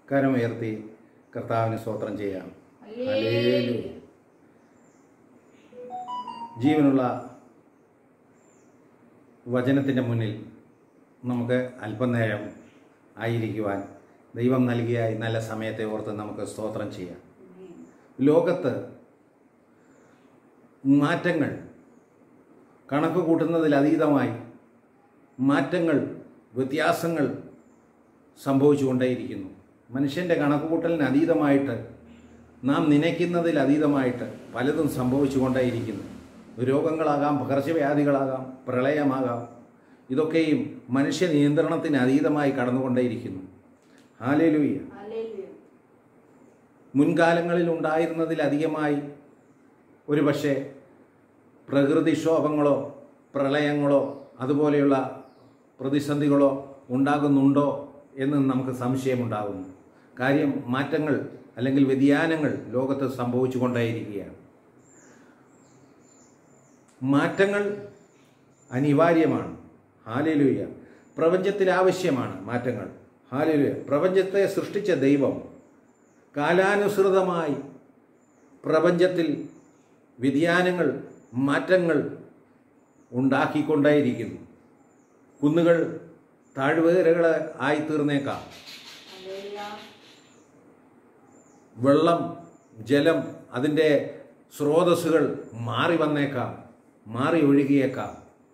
കരമുയർത്തി കർത്താവിന് സ്തോത്രം ചെയ്യാം ഹല്ലേലൂയ. ജീവനുള്ള വചനത്തിൻ്റെ മുന്നിൽ നമുക്ക് അല്പനേരം ആയിരിക്കുവാൻ ദൈവം നൽകിയ ഈ നല്ല സമയത്തെ ഓർത്ത് നമുക്ക് സ്തോത്രം ചെയ്യാം ലോകത്ത് മാറ്റങ്ങൾ കണക്ക് കൂട്ടുന്നതിലതീതമായി മാറ്റങ്ങൾ വ്യത്യാസങ്ങൾ സംഭവിച്ചുകൊണ്ടേയിരിക്കുന്നു മനുഷ്യൻ്റെ കണക്കുകൂട്ടലിന് അതീതമായിട്ട് നാം നനയ്ക്കുന്നതിൽ അതീതമായിട്ട് പലതും സംഭവിച്ചുകൊണ്ടേയിരിക്കുന്നു രോഗങ്ങളാകാം പകർച്ചവ്യാധികളാകാം പ്രളയമാകാം ഇതൊക്കെയും മനുഷ്യ നിയന്ത്രണത്തിന് അതീതമായി കടന്നുകൊണ്ടേയിരിക്കുന്നു ഹാലേലൂയ്യ മുൻകാലങ്ങളിൽ ഉണ്ടായിരുന്നതിലധികമായി ഒരു പക്ഷേ പ്രകൃതിക്ഷോഭങ്ങളോ പ്രളയങ്ങളോ അതുപോലെയുള്ള പ്രതിസന്ധികളോ ഉണ്ടാകുന്നുണ്ടോ എന്ന് നമുക്ക് സംശയമുണ്ടാകുന്നു കാര്യം മാറ്റങ്ങൾ അല്ലെങ്കിൽ വ്യതിയാനങ്ങൾ ലോകത്ത് സംഭവിച്ചു കൊണ്ടേയിരിക്കുകയാണ് മാറ്റങ്ങൾ അനിവാര്യമാണ് ഹാലേലൂയ പ്രപഞ്ചത്തിൽ ആവശ്യമാണ് മാറ്റങ്ങൾ ഹാലേലൂയ പ്രപഞ്ചത്തെ സൃഷ്ടിച്ച ദൈവം കാലാനുസൃതമായി പ്രപഞ്ചത്തിൽ വ്യതിയാനങ്ങൾ മാറ്റങ്ങൾ ഉണ്ടാക്കിക്കൊണ്ടേയിരിക്കുന്നു കുന്നുകൾ താഴ്വരകൾ ആയിത്തീർന്നേക്കാം വെള്ളം ജലം അതിൻ്റെ സ്രോതസ്സുകൾ മാറി വന്നേക്കാം മാറി ഒഴുകിയേക്കാം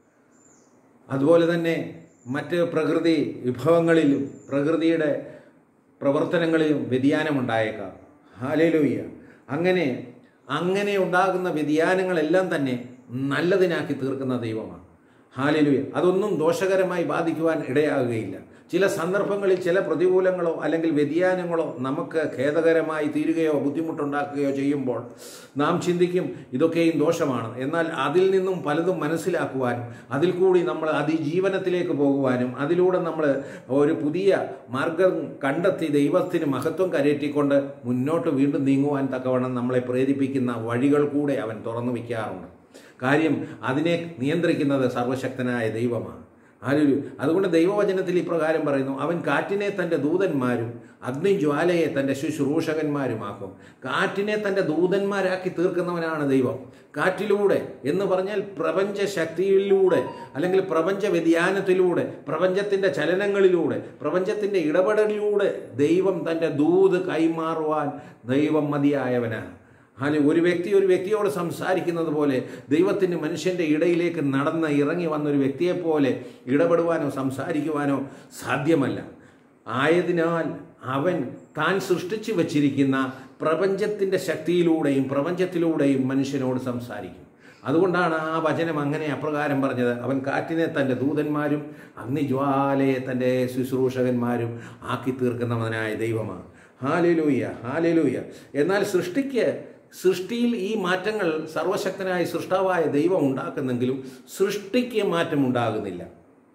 അതുപോലെ തന്നെ മറ്റ് പ്രകൃതി വിഭവങ്ങളിലും പ്രകൃതിയുടെ പ്രവർത്തനങ്ങളിലും വ്യതിയാനമുണ്ടായേക്കാം ഹാലേലൂയ്യ അങ്ങനെ അങ്ങനെ ഉണ്ടാകുന്ന വ്യതിയാനങ്ങളെല്ലാം തന്നെ നല്ലതിനാക്കി തീർക്കുന്ന ദൈവമാണ് ഹാലേലൂയ അതൊന്നും ദോഷകരമായി ബാധിക്കുവാൻ ഇടയാകുകയില്ല ചില സന്ദർഭങ്ങളിൽ ചില പ്രതികൂലങ്ങളോ അല്ലെങ്കിൽ വ്യതിയാനങ്ങളോ നമുക്ക് ഖേദകരമായി തീരുകയോ ബുദ്ധിമുട്ടുണ്ടാക്കുകയോ ചെയ്യുമ്പോൾ നാം ചിന്തിക്കും ഇതൊക്കെയും ദോഷമാണ് എന്നാൽ അതിൽ നിന്നും പലതും മനസ്സിലാക്കുവാനും അതിൽ കൂടി നമ്മൾ അതിജീവനത്തിലേക്ക് പോകുവാനും അതിലൂടെ നമ്മൾ ഒരു പുതിയ മാർഗം കണ്ടെത്തി ദൈവത്തിന് മഹത്വം കരയറ്റിക്കൊണ്ട് മുന്നോട്ട് വീണ്ടും നീങ്ങുവാൻ തക്കവണ്ണം നമ്മളെ പ്രേരിപ്പിക്കുന്ന വഴികൾ കൂടെ അവൻ തുറന്നു വയ്ക്കാറുണ്ട് കാര്യം അതിനെ നിയന്ത്രിക്കുന്നത് സർവശക്തനായ ദൈവമാണ് ആരൊരു അതുകൊണ്ട് ദൈവവചനത്തിൽ ഇപ്രകാരം പറയുന്നു അവൻ കാറ്റിനെ തൻ്റെ ദൂതന്മാരും അഗ്നിജ്വാലയെ തൻ്റെ ശുശ്രൂഷകന്മാരുമാക്കും കാറ്റിനെ തൻ്റെ ദൂതന്മാരാക്കി തീർക്കുന്നവനാണ് ദൈവം കാറ്റിലൂടെ എന്ന് പറഞ്ഞാൽ പ്രപഞ്ച ശക്തിയിലൂടെ അല്ലെങ്കിൽ പ്രപഞ്ച വ്യതിയാനത്തിലൂടെ പ്രപഞ്ചത്തിൻ്റെ ചലനങ്ങളിലൂടെ പ്രപഞ്ചത്തിൻ്റെ ഇടപെടലിലൂടെ ദൈവം തൻ്റെ ദൂത് കൈമാറുവാൻ ദൈവം മതിയായവനാണ് ഹാല് ഒരു വ്യക്തി ഒരു വ്യക്തിയോട് സംസാരിക്കുന്നത് പോലെ ദൈവത്തിന് മനുഷ്യൻ്റെ ഇടയിലേക്ക് നടന്ന് ഇറങ്ങി വന്ന ഒരു വ്യക്തിയെപ്പോലെ ഇടപെടുവാനോ സംസാരിക്കുവാനോ സാധ്യമല്ല ആയതിനാൽ അവൻ താൻ സൃഷ്ടിച്ചു വച്ചിരിക്കുന്ന പ്രപഞ്ചത്തിൻ്റെ ശക്തിയിലൂടെയും പ്രപഞ്ചത്തിലൂടെയും മനുഷ്യനോട് സംസാരിക്കും അതുകൊണ്ടാണ് ആ വചനം അങ്ങനെ അപ്രകാരം പറഞ്ഞത് അവൻ കാറ്റിനെ തൻ്റെ ദൂതന്മാരും അഗ്നിജ്വാലയെ തൻ്റെ ശുശ്രൂഷകന്മാരും ആക്കി തീർക്കുന്നവനായ ദൈവമാണ് ഹാലലൂയ ഹാലലൂയ എന്നാൽ സൃഷ്ടിക്ക് സൃഷ്ടിയിൽ ഈ മാറ്റങ്ങൾ സർവശക്തനായ സൃഷ്ടാവായ ദൈവം ഉണ്ടാക്കുന്നെങ്കിലും സൃഷ്ടിക്ക് മാറ്റം ഉണ്ടാകുന്നില്ല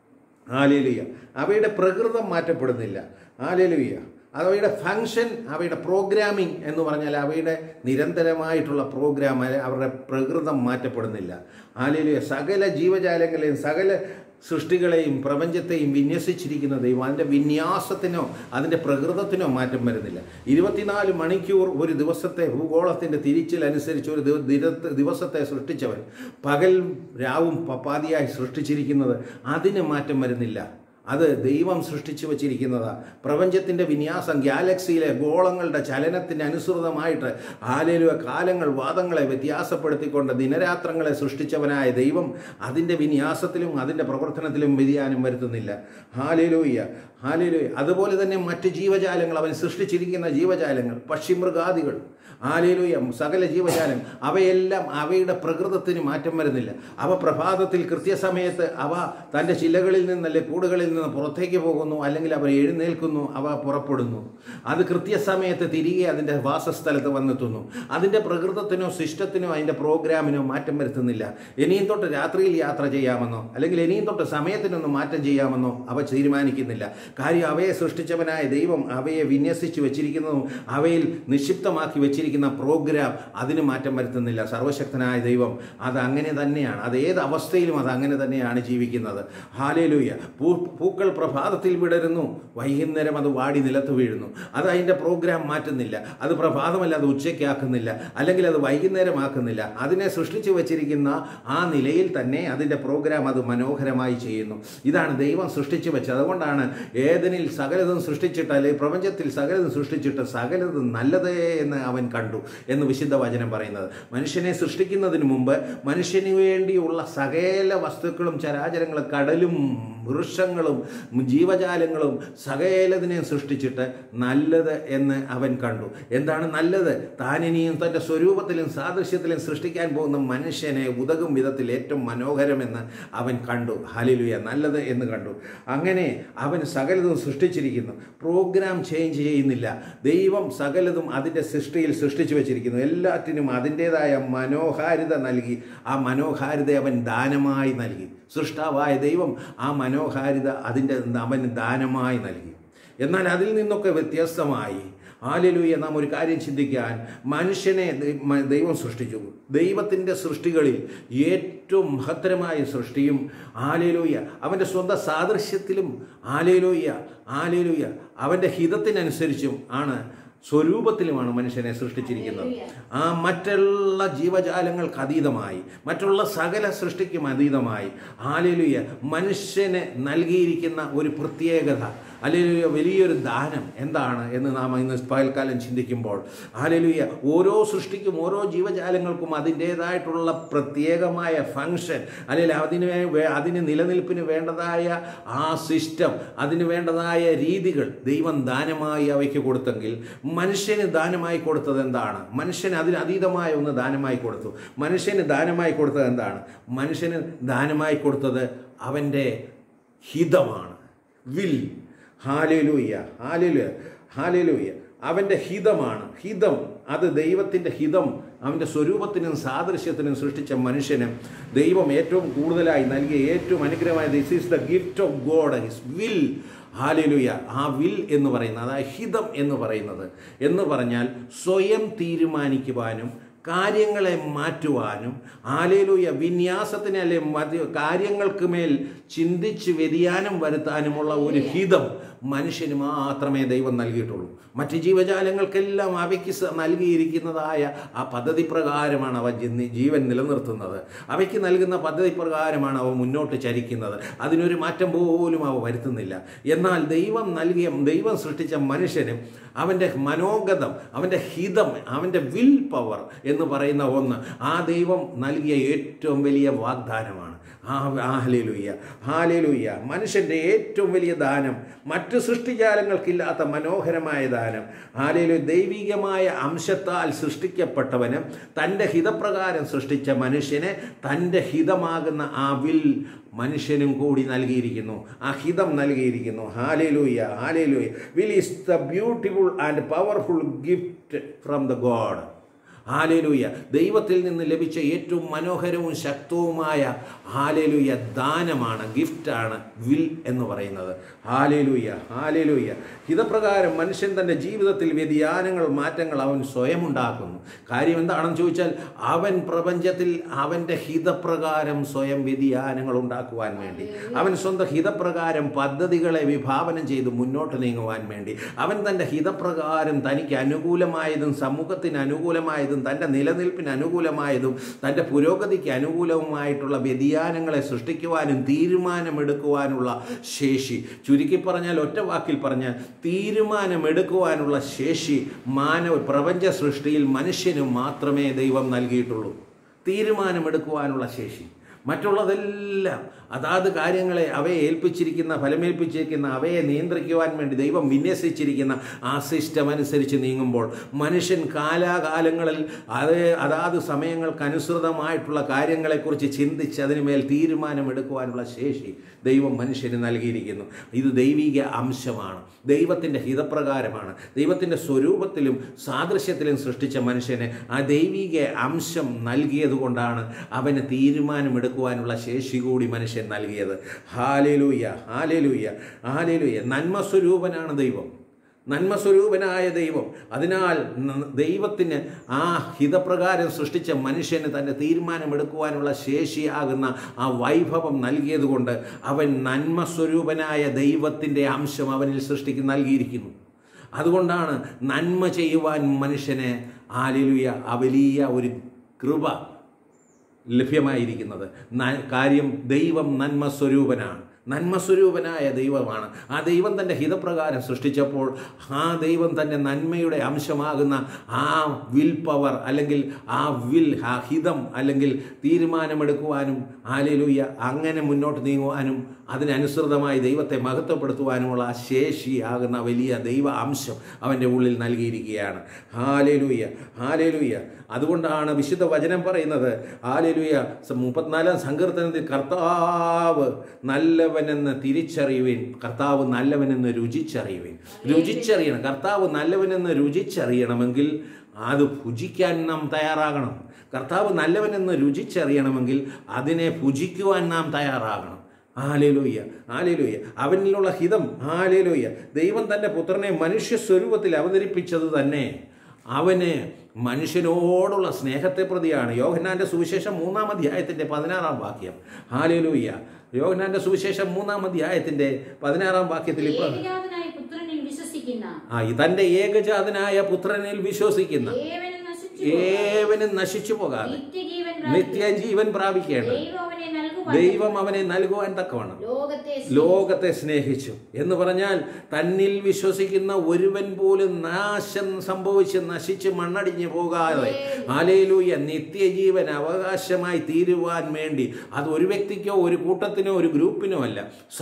ആലേലുയ അവയുടെ പ്രകൃതം മാറ്റപ്പെടുന്നില്ല ആലേലുയ അവയുടെ ഫങ്ഷൻ അവയുടെ പ്രോഗ്രാമിംഗ് എന്ന് പറഞ്ഞാൽ അവയുടെ നിരന്തരമായിട്ടുള്ള പ്രോഗ്രാം അവരുടെ പ്രകൃതം മാറ്റപ്പെടുന്നില്ല ആലേലുയ സകല ജീവജാലങ്ങളെയും സകല സൃഷ്ടികളെയും പ്രപഞ്ചത്തെയും വിന്യസിച്ചിരിക്കുന്ന ദൈവം അതിൻ്റെ വിന്യാസത്തിനോ അതിൻ്റെ പ്രകൃതത്തിനോ മാറ്റം വരുന്നില്ല ഇരുപത്തിനാല് മണിക്കൂർ ഒരു ദിവസത്തെ ഭൂഗോളത്തിൻ്റെ തിരിച്ചിലനുസരിച്ച് ഒരു ദിവ- ദിനത്തെ- ദിവസത്തെ സൃഷ്ടിച്ചവൻ പകൽ രാവും പപ്പാതിയായി സൃഷ്ടിച്ചിരിക്കുന്നത് അതിന് മാറ്റം വരുന്നില്ല അത് ദൈവം സൃഷ്ടിച്ചു വച്ചിരിക്കുന്നതാ പ്രപഞ്ചത്തിൻ്റെ വിന്യാസം ഗാലക്സിയിലെ ഗോളങ്ങളുടെ ചലനത്തിന് അനുസൃതമായിട്ട് ആലേലുവ കാലങ്ങൾ വാദങ്ങളെ വ്യത്യാസപ്പെടുത്തിക്കൊണ്ട് ദിനരാത്രങ്ങളെ സൃഷ്ടിച്ചവനായ ദൈവം അതിൻ്റെ വിന്യാസത്തിലും അതിൻ്റെ പ്രവർത്തനത്തിലും വ്യതിയാനം വരുത്തുന്നില്ല ഹാലേലൂയ്യ ഹാലേലൂയ അതുപോലെ തന്നെ മറ്റ് ജീവജാലങ്ങൾ അവൻ സൃഷ്ടിച്ചിരിക്കുന്ന ജീവജാലങ്ങൾ പക്ഷിമൃഗാദികൾ ആലേലൂയ സകല ജീവജാലം അവയെല്ലാം അവയുടെ പ്രകൃതത്തിന് മാറ്റം വരുന്നില്ല അവ പ്രഭാതത്തിൽ കൃത്യസമയത്ത് അവ തൻ്റെ ചില്ലകളിൽ നിന്നല്ലേ കൂടുകളിൽ നിന്ന് പുറത്തേക്ക് പോകുന്നു അല്ലെങ്കിൽ അവർ എഴുന്നേൽക്കുന്നു അവ പുറപ്പെടുന്നു അത് കൃത്യസമയത്ത് തിരികെ അതിൻ്റെ വാസസ്ഥലത്ത് വന്നെത്തുന്നു അതിൻ്റെ പ്രകൃതത്തിനോ സിസ്റ്റത്തിനോ അതിൻ്റെ പ്രോഗ്രാമിനോ മാറ്റം വരുത്തുന്നില്ല ഇനിയും തൊട്ട് രാത്രിയിൽ യാത്ര ചെയ്യാമെന്നോ അല്ലെങ്കിൽ ഇനിയും തൊട്ട് സമയത്തിനൊന്നും മാറ്റം ചെയ്യാമെന്നോ അവ തീരുമാനിക്കുന്നില്ല കാര്യം അവയെ സൃഷ്ടിച്ചവനായ ദൈവം അവയെ വിന്യസിച്ച് വെച്ചിരിക്കുന്നതും അവയിൽ നിക്ഷിപ്തമാക്കി വെച്ചിരിക്കുന്നതും വെച്ചിരിക്കുന്ന പ്രോഗ്രാം അതിന് മാറ്റം വരുത്തുന്നില്ല സർവശക്തനായ ദൈവം അത് അങ്ങനെ തന്നെയാണ് അത് ഏത് അവസ്ഥയിലും അത് അങ്ങനെ തന്നെയാണ് ജീവിക്കുന്നത് ഹാലേലൂയ പൂ പൂക്കൾ പ്രഭാതത്തിൽ വിടരുന്നു വൈകുന്നേരം അത് വാടി നിലത്ത് വീഴുന്നു അത് അതിൻ്റെ പ്രോഗ്രാം മാറ്റുന്നില്ല അത് പ്രഭാതമല്ല അത് ഉച്ചയ്ക്കാക്കുന്നില്ല അല്ലെങ്കിൽ അത് വൈകുന്നേരമാക്കുന്നില്ല അതിനെ സൃഷ്ടിച്ചു വച്ചിരിക്കുന്ന ആ നിലയിൽ തന്നെ അതിൻ്റെ പ്രോഗ്രാം അത് മനോഹരമായി ചെയ്യുന്നു ഇതാണ് ദൈവം സൃഷ്ടിച്ചു വെച്ചത് അതുകൊണ്ടാണ് ഏതനിൽ സകലതും സൃഷ്ടിച്ചിട്ട് അല്ലെങ്കിൽ പ്രപഞ്ചത്തിൽ സകലതും സൃഷ്ടിച്ചിട്ട് സകലതും നല്ലതേ എന്ന് അവൻ കണ്ടു എന്ന് വിശുദ്ധ വചനം പറയുന്നത് മനുഷ്യനെ സൃഷ്ടിക്കുന്നതിന് മുമ്പ് മനുഷ്യന് വേണ്ടിയുള്ള സകല വസ്തുക്കളും ചരാചരങ്ങളും കടലും വൃക്ഷങ്ങളും ജീവജാലങ്ങളും സകലതിനെയും സൃഷ്ടിച്ചിട്ട് നല്ലത് എന്ന് അവൻ കണ്ടു എന്താണ് നല്ലത് താനിനിയും തൻ്റെ സ്വരൂപത്തിലും സാദൃശ്യത്തിലും സൃഷ്ടിക്കാൻ പോകുന്ന മനുഷ്യനെ ഉതകും വിധത്തിൽ ഏറ്റവും മനോഹരമെന്ന് അവൻ കണ്ടു ഹാലിലുയ നല്ലത് എന്ന് കണ്ടു അങ്ങനെ അവൻ സകലതും സൃഷ്ടിച്ചിരിക്കുന്നു പ്രോഗ്രാം ചേഞ്ച് ചെയ്യുന്നില്ല ദൈവം സകലതും അതിൻ്റെ സൃഷ്ടിയിൽ സൃഷ്ടിച്ചു വെച്ചിരിക്കുന്നു എല്ലാറ്റിനും അതിൻ്റെതായ മനോഹാരിത നൽകി ആ മനോഹാരിത അവൻ ദാനമായി നൽകി സൃഷ്ടാവായ ദൈവം ആ മനോഹാരിത അതിൻ്റെ അവന് ദാനമായി നൽകി എന്നാൽ അതിൽ നിന്നൊക്കെ വ്യത്യസ്തമായി ആലലൂയ നാം ഒരു കാര്യം ചിന്തിക്കാൻ മനുഷ്യനെ ദൈ- മ- ദൈവം സൃഷ്ടിച്ചു ദൈവത്തിൻ്റെ സൃഷ്ടികളിൽ ഏറ്റവും മഹത്തരമായ സൃഷ്ടിയും ആലേലൂയ അവൻ്റെ സ്വന്തം സാദൃശ്യത്തിലും ആലേലൂയ ആലേലൂയ അവൻ്റെ ഹിതത്തിനനുസരിച്ചും ആണ് സ്വരൂപത്തിലുമാണ് മനുഷ്യനെ സൃഷ്ടിച്ചിരിക്കുന്നത് ആ മറ്റുള്ള ജീവജാലങ്ങൾക്ക് അതീതമായി മറ്റുള്ള സകല സൃഷ്ടിക്കും അതീതമായി ആലേലുയ മനുഷ്യന് നൽകിയിരിക്കുന്ന ഒരു പ്രത്യേകത അല്ലെങ്കിൽ വലിയൊരു ദാനം എന്താണ് എന്ന് നാം ഇന്ന് പകൽക്കാലം ചിന്തിക്കുമ്പോൾ ആലലുയ ഓരോ സൃഷ്ടിക്കും ഓരോ ജീവജാലങ്ങൾക്കും അതിൻ്റേതായിട്ടുള്ള പ്രത്യേകമായ ഫങ്ഷൻ അല്ലെങ്കിൽ അതിന് വേ- അതിന് നിലനിൽപ്പിന് വേണ്ടതായ ആ സിസ്റ്റം അതിന് വേണ്ടതായ രീതികൾ ദൈവം ദാനമായി അവയ്ക്ക് കൊടുത്തെങ്കിൽ മനുഷ്യന് ദാനമായി കൊടുത്തത് എന്താണ് മനുഷ്യന് അതിന് അതീതമായ ഒന്ന് ദാനമായി കൊടുത്തു മനുഷ്യന് ദാനമായി കൊടുത്തത് എന്താണ് മനുഷ്യന് ദാനമായി കൊടുത്തത് അവൻ്റെ ഹിതമാണ് വിൽ ഹാലേലൂയ ഹാലേലൂയ ഹാലേലൂയ അവൻ്റെ ഹിതമാണ് ഹിതം അത് ദൈവത്തിൻ്റെ ഹിതം അവൻ്റെ സ്വരൂപത്തിനും സാദൃശ്യത്തിനും സൃഷ്ടിച്ച മനുഷ്യന് ദൈവം ഏറ്റവും കൂടുതലായി നൽകിയ ഏറ്റവും അനുഗ്രഹമായ this is the gift of God his will hallelujah ആ വിൽ എന്ന് പറയുന്നത് അതായത് ഹിതം എന്ന് പറയുന്നത് എന്ന് പറഞ്ഞാൽ സ്വയം തീരുമാനിക്കുവാനും കാര്യങ്ങളെ മാറ്റുവാനും ആലേലൂയ വിന്യാസത്തിന് അല്ലെ മതി കാര്യങ്ങൾക്ക് മേൽ ചിന്തിച്ച് വ്യതിയാനം വരുത്താനുമുള്ള ഒരു ഹിതം മനുഷ്യന് മാത്രമേ ദൈവം നൽകിയിട്ടുള്ളൂ മറ്റ് ജീവജാലങ്ങൾക്കെല്ലാം അവയ്ക്ക് സ- നൽകിയിരിക്കുന്നതായ ആ പദ്ധതി പ്രകാരമാണ് അവ ജി- ജീവൻ നിലനിർത്തുന്നത് അവയ്ക്ക് നൽകുന്ന പദ്ധതി പ്രകാരമാണ് അവ മുന്നോട്ട് ചരിക്കുന്നത് അതിനൊരു മാറ്റം പോലും അവ വരുത്തുന്നില്ല എന്നാൽ ദൈവം നൽകിയ ദൈവം സൃഷ്ടിച്ച മനുഷ്യന് അവൻ്റെ മനോഗതം അവൻ്റെ ഹിതം അവൻ്റെ വിൽ പവർ എന്ന് പറയുന്ന ഒന്ന് ആ ദൈവം നൽകിയ ഏറ്റവും വലിയ വാഗ്ദാനമാണ് ആ ഹാലേലുയ്യ ഹാലേലുയ്യ മനുഷ്യൻ്റെ ഏറ്റവും വലിയ ദാനം മറ്റ് സൃഷ്ടിജാലങ്ങൾക്കില്ലാത്ത മനോഹരമായ ദാനം ഹാലേലു ദൈവികമായ അംശത്താൽ സൃഷ്ടിക്കപ്പെട്ടവന് തൻ്റെ ഹിതപ്രകാരം സൃഷ്ടിച്ച മനുഷ്യനെ തൻ്റെ ഹിതമാകുന്ന ആ വിൽ മനുഷ്യനും കൂടി നൽകിയിരിക്കുന്നു ആ ഹിതം നൽകിയിരിക്കുന്നു hallelujah hallelujah will is the beautiful and powerful gift from the God hallelujah ദൈവത്തിൽ നിന്ന് ലഭിച്ച ഏറ്റവും മനോഹരവും ശക്തവുമായ ഹാലേലൂയ ദാനമാണ് ഗിഫ്റ്റാണ് വിൽ എന്ന് പറയുന്നത് ഹാലേലൂയ ഹാലേലൂയ ഹിതപ്രകാരം മനുഷ്യൻ തൻ്റെ ജീവിതത്തിൽ വ്യതിയാനങ്ങൾ മാറ്റങ്ങൾ അവൻ സ്വയം ഉണ്ടാക്കുന്നു കാര്യം എന്താണെന്ന് ചോദിച്ചാൽ അവൻ പ്രപഞ്ചത്തിൽ അവൻ്റെ ഹിതപ്രകാരം സ്വയം വ്യതിയാനങ്ങൾ ഉണ്ടാക്കുവാൻ വേണ്ടി അവൻ സ്വന്തം ഹിതപ്രകാരം പദ്ധതികളെ വിഭാവനം ചെയ്ത് മുന്നോട്ട് നീങ്ങുവാൻ വേണ്ടി അവൻ തൻ്റെ ഹിതപ്രകാരം തനിക്ക് അനുകൂലമായതും സമൂഹത്തിന് അനുകൂലമായതും തൻ്റെ നിലനിൽപ്പിന് അനുകൂലമായതും തൻ്റെ പുരോഗതിക്ക് അനുകൂലവുമായിട്ടുള്ള വ്യതിയാനങ്ങളെ സൃഷ്ടിക്കുവാനും തീരുമാനമെടുക്കുവാനുള്ള ശേഷി ചുരുക്കി പറഞ്ഞാൽ ഒറ്റ വാക്കിൽ പറഞ്ഞാൽ തീരുമാനമെടുക്കുവാനുള്ള ശേഷി മാനവ പ്രപഞ്ച സൃഷ്ടിയിൽ മനുഷ്യന് മാത്രമേ ദൈവം നൽകിയിട്ടുള്ളൂ തീരുമാനമെടുക്കുവാനുള്ള ശേഷി മറ്റുള്ളതെല്ലാം അതാത് കാര്യങ്ങളെ അവയെ ഏൽപ്പിച്ചിരിക്കുന്ന ഫലമേൽപ്പിച്ചിരിക്കുന്ന അവയെ നിയന്ത്രിക്കുവാൻ വേണ്ടി ദൈവം വിന്യസിച്ചിരിക്കുന്ന ആ സിസ്റ്റം അനുസരിച്ച് നീങ്ങുമ്പോൾ മനുഷ്യൻ കാലാകാലങ്ങളിൽ അതേ അതാത് സമയങ്ങൾക്ക് അനുസൃതമായിട്ടുള്ള കാര്യങ്ങളെക്കുറിച്ച് ചിന്തിച്ച് അതിനുമേൽ തീരുമാനമെടുക്കുവാനുള്ള ശേഷി ദൈവം മനുഷ്യന് നൽകിയിരിക്കുന്നു ഇത് ദൈവിക അംശമാണ് ദൈവത്തിൻ്റെ ഹിതപ്രകാരമാണ് ദൈവത്തിൻ്റെ സ്വരൂപത്തിലും സാദൃശ്യത്തിലും സൃഷ്ടിച്ച മനുഷ്യന് ആ ദൈവിക അംശം നൽകിയത് കൊണ്ടാണ് അവന് തീരുമാനമെടുക്കുവാനുള്ള ശേഷി കൂടി മനുഷ്യൻ നൽകിയത് ഹാലേലൂയ ഹാലേലൂയ ഹാലേലൂയ നന്മ സ്വരൂപനാണ് ദൈവം നന്മസ്വരൂപനായ ദൈവം അതിനാൽ ന- ദൈവത്തിന് ആ ഹിതപ്രകാരം സൃഷ്ടിച്ച മനുഷ്യന് തൻ്റെ തീരുമാനമെടുക്കുവാനുള്ള ശേഷിയാകുന്ന ആ വൈഭവം നൽകിയതുകൊണ്ട് അവൻ നന്മസ്വരൂപനായ ദൈവത്തിൻ്റെ അംശം അവനിൽ സൃഷ്ടിക്ക് നൽകിയിരിക്കുന്നു അതുകൊണ്ടാണ് നന്മ ചെയ്യുവാൻ മനുഷ്യന് ആലിലുയ ആ വലിയ ഒരു കൃപ ലഭ്യമായിരിക്കുന്നത് ന- കാര്യം ദൈവം നന്മസ്വരൂപനാണ് നന്മസ്വരൂപനായ ദൈവമാണ് ആ ദൈവം തൻ്റെ ഹിതപ്രകാരം സൃഷ്ടിച്ചപ്പോൾ ആ ദൈവം തൻ്റെ നന്മയുടെ അംശമാകുന്ന ആ വിൽ പവർ അല്ലെങ്കിൽ ആ വിൽ ആ ഹിതം അല്ലെങ്കിൽ തീരുമാനമെടുക്കുവാനും ആലിലുയ്യ അങ്ങനെ മുന്നോട്ട് നീങ്ങുവാനും അതിനനുസൃതമായി ദൈവത്തെ മഹത്വപ്പെടുത്തുവാനുമുള്ള ആ ശേഷിയാകുന്ന വലിയ ദൈവ അംശം അവൻ്റെ ഉള്ളിൽ നൽകിയിരിക്കുകയാണ് ഹാലേലൂയ ഹാലേലൂയ അതുകൊണ്ടാണ് വിശുദ്ധ വചനം പറയുന്നത് ഹാലേലൂയ സ- മുപ്പത്തിനാലാം സങ്കീർത്തനത്തിൽ കർത്താവ് നല്ലവനെന്ന് തിരിച്ചറിയുവിൻ കർത്താവ് നല്ലവനെന്ന് രുചിച്ചറിയുവിൻ രുചിച്ചറിയണം കർത്താവ് നല്ലവനെന്ന് രുചിച്ചറിയണമെങ്കിൽ അത് ഭുജിക്കാൻ നാം തയ്യാറാകണം കർത്താവ് നല്ലവനെന്ന് രുചിച്ചറിയണമെങ്കിൽ അതിനെ ഭുജിക്കുവാൻ നാം തയ്യാറാകണം ആലേലൂയ്യ ആലേലൂയ്യ അവനിലുള്ള ഹിതം ആലേലൂയ്യ ദൈവം തൻ്റെ പുത്രനെ മനുഷ്യ സ്വരൂപത്തിൽ അവതരിപ്പിച്ചത് തന്നെ അവന് മനുഷ്യനോടുള്ള സ്നേഹത്തെ പ്രതിയാണ് യോഹന്നാന്റെ സുവിശേഷം മൂന്നാം അധ്യായത്തിൻ്റെ പതിനാറാം വാക്യം ഹാലേലൂയ്യ യോഹന്നാന്റെ സുവിശേഷം മൂന്നാം അധ്യായത്തിൻ്റെ പതിനാറാം വാക്യത്തിൽ ഇപ്പോൾ ഏകജാതനായ പുത്രനിൽ വിശ്വസിക്കുന്ന ആ തൻ്റെ ഏകജാതനായ പുത്രനിൽ വിശ്വസിക്കുന്ന ഏവനും നശിച്ചു ഏവനും നശിച്ചു പോകാതെ നിത്യജീവൻ നിത്യജീവൻ പ്രാപിക്കേണ്ട ദൈവം അവനെ നൽകുവാൻ ദൈവം അവനെ നൽകുവാൻ തക്കവണ്ണം ലോകത്തെ ലോകത്തെ സ്നേഹിച്ചു എന്ന് പറഞ്ഞാൽ തന്നിൽ വിശ്വസിക്കുന്ന ഒരുവൻ പോലും നാശം സംഭവിച്ച് നശിച്ച് മണ്ണടിഞ്ഞു പോകാതെ ആലയിലൂയ നിത്യജീവൻ അവകാശമായി തീരുവാൻ വേണ്ടി അത് ഒരു വ്യക്തിക്കോ ഒരു കൂട്ടത്തിനോ ഒരു ഗ്രൂപ്പിനോ അല്ല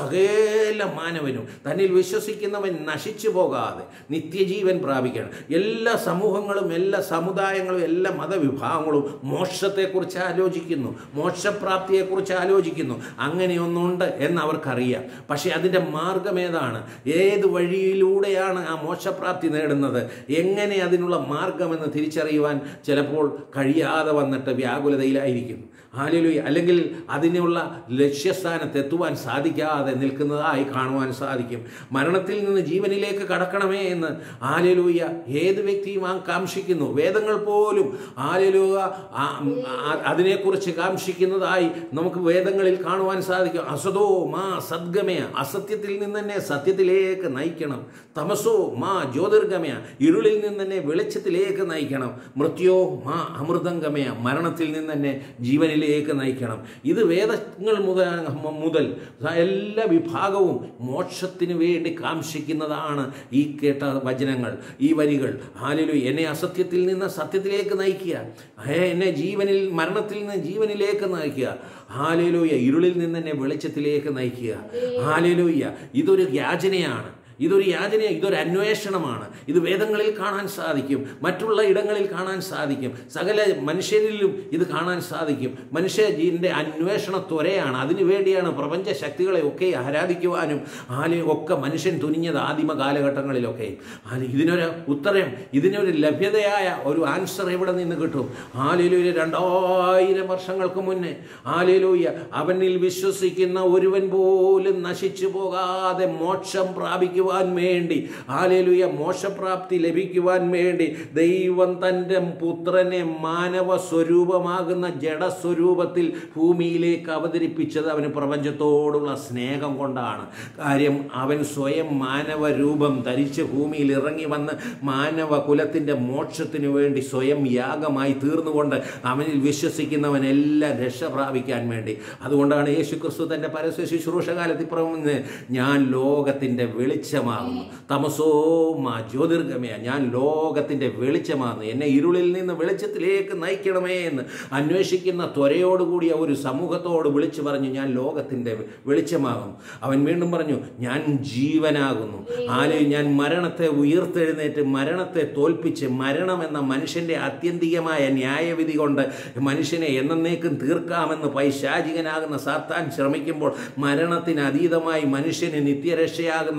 സകല മാനവനും തന്നിൽ വിശ്വസിക്കുന്നവൻ നശിച്ചു പോകാതെ നിത്യജീവൻ പ്രാപിക്കണം എല്ലാ സമൂഹങ്ങളും എല്ലാ സമുദായങ്ങളും എല്ലാ മതവിഭാഗങ്ങളും മോക്ഷത്തെക്കുറിച്ച് ആലോചിക്കുന്നു മോക്ഷപ്രാപ്തിയെക്കുറിച്ച് ആലോചിക്കുന്നു അങ്ങനെയൊന്നുണ്ട് എന്ന് അവർക്കറിയാം പക്ഷേ അതിൻ്റെ മാർഗം ഏതാണ് ഏത് വഴിയിലൂടെയാണ് ആ മോക്ഷപ്രാപ്തി നേടുന്നത് എങ്ങനെ അതിനുള്ള മാർഗമെന്ന് തിരിച്ചറിയുവാൻ ചിലപ്പോൾ കഴിയാതെ വന്നിട്ട് വ്യാകുലതയിലായിരിക്കും ഹാലലുയ അല്ലെങ്കിൽ അതിനുള്ള ലക്ഷ്യസ്ഥാനത്ത് എത്തുവാൻ സാധിക്കാതെ നിൽക്കുന്നതായി കാണുവാൻ സാധിക്കും മരണത്തിൽ നിന്ന് ജീവനിലേക്ക് കടക്കണമേ എന്ന് ആലലൂയ ഏത് വ്യക്തിയും ആ കാംക്ഷിക്കുന്നു വേദങ്ങൾ പോലും ആലലൂയ അതിനെക്കുറിച്ച് കാംക്ഷിക്കുന്നതായി നമുക്ക് വേദങ്ങളിൽ കാണുവാൻ സാധിക്കും അസതോ മാ സദ്ഗമയ അസത്യത്തിൽ നിന്ന് തന്നെ സത്യത്തിലേക്ക് നയിക്കണം തമസോ മാ ജ്യോതിർഗമയ ഇരുളിൽ നിന്ന് തന്നെ വെളിച്ചത്തിലേക്ക് നയിക്കണം മൃത്യോ മാ അമൃതംഗമയ മരണത്തിൽ നിന്ന് തന്നെ ജീവനിലേക്ക് നയിക്കണം ഇത് വേദങ്ങൾ മുതൽ മുതൽ എല്ലാ വിഭാഗവും മോക്ഷത്തിന് വേണ്ടി കാംക്ഷിക്കുന്നതാണ് ഈ കേട്ട വചനങ്ങൾ ഈ വരികൾ ഹാലിലു എന്നെ അസത്യത്തിൽ നിന്ന് സത്യത്തിലേക്ക് നയിക്കുക ഹേ, എന്നെ ജീവനിൽ മരണത്തിൽ നിന്ന് ജീവനിലേക്ക് നയിക്കുക ഹാലേലൂയ ഇരുളിൽ നിന്ന് എന്നെ വെളിച്ചത്തിലേക്ക് നയിക്കുക ഹാലേലൂയ ഇതൊരു യാചനയാണ് ഇതൊരു യാചന ഇതൊരു അന്വേഷണമാണ് ഇത് വേദങ്ങളിൽ കാണാൻ സാധിക്കും മറ്റുള്ള ഇടങ്ങളിൽ കാണാൻ സാധിക്കും സകല മനുഷ്യരിലും ഇത് കാണാൻ സാധിക്കും മനുഷ്യൻ്റെ അന്വേഷണ ത്വരയാണ് അതിനു വേണ്ടിയാണ് പ്രപഞ്ച ശക്തികളെ ഒക്കെ ആരാധിക്കുവാനും ആലി ഒക്കെ മനുഷ്യൻ തുനിഞ്ഞത് ആദിമ കാലഘട്ടങ്ങളിലൊക്കെ ആലി ഇതിനൊരു ഉത്തരം ഇതിനൊരു ലഭ്യതയായ ഒരു ആൻസർ എവിടെ നിന്ന് കിട്ടും ആലിലൂയ രണ്ടായിരം വർഷങ്ങൾക്ക് മുന്നേ ആലിലൂയ അവനിൽ വിശ്വസിക്കുന്ന ഒരുവൻ പോലും നശിച്ചു പോകാതെ മോക്ഷം പ്രാപിക്കുവാൻ വേണ്ടി ആലേലുയ മോക്ഷപ്രാപ്തി ലഭിക്കുവാൻ വേണ്ടി ദൈവം തൻ്റെ പുത്രനെ മാനവ സ്വരൂപമാകുന്ന ജഡസ്വരൂപത്തിൽ ഭൂമിയിലേക്ക് അവതരിപ്പിച്ചത് അവന് പ്രപഞ്ചത്തോടുള്ള സ്നേഹം കൊണ്ടാണ് കാര്യം അവൻ സ്വയം മാനവ രൂപം ധരിച്ച് ഭൂമിയിൽ ഇറങ്ങി വന്ന് മാനവ കുലത്തിൻ്റെ മോക്ഷത്തിനു വേണ്ടി സ്വയം യാഗമായി തീർന്നുകൊണ്ട് അവനിൽ വിശ്വസിക്കുന്നവനെല്ലാം രക്ഷ പ്രാപിക്കാൻ വേണ്ടി അതുകൊണ്ടാണ് യേശു ക്രിസ്തു തൻ്റെ പരസ്യ ശുശ്രൂഷകാലത്തിൽ പറഞ്ഞത് ഞാൻ ലോകത്തിൻ്റെ വെളിച്ചമാകുന്നു തമസോ മാ ജ്യോതിർഗമയ ഞാൻ ലോകത്തിൻ്റെ വെളിച്ചമാകുന്നു എന്നെ ഇരുളിൽ നിന്ന് വെളിച്ചത്തിലേക്ക് നയിക്കണമേ എന്ന് അന്വേഷിക്കുന്ന ത്വരയോടുകൂടിയ ഒരു സമൂഹത്തോട് വിളിച്ചു പറഞ്ഞു ഞാൻ ലോകത്തിൻ്റെ വെളിച്ചമാകും അവൻ വീണ്ടും പറഞ്ഞു ഞാൻ ജീവനാകുന്നു ആലേ ഞാൻ മരണത്തെ ഉയർത്തെഴുന്നേറ്റ് മരണത്തെ തോൽപ്പിച്ച് മരണം എന്ന മനുഷ്യൻ്റെ ആത്യന്തികമായ ന്യായവിധി കൊണ്ട് മനുഷ്യനെ എന്നേക്കും തീർക്കാമെന്ന് പൈശാചികനാകുന്ന സാത്താൻ ശ്രമിക്കുമ്പോൾ മരണത്തിന് അതീതമായി മനുഷ്യന് നിത്യരക്ഷയാകുന്ന വേറൊരു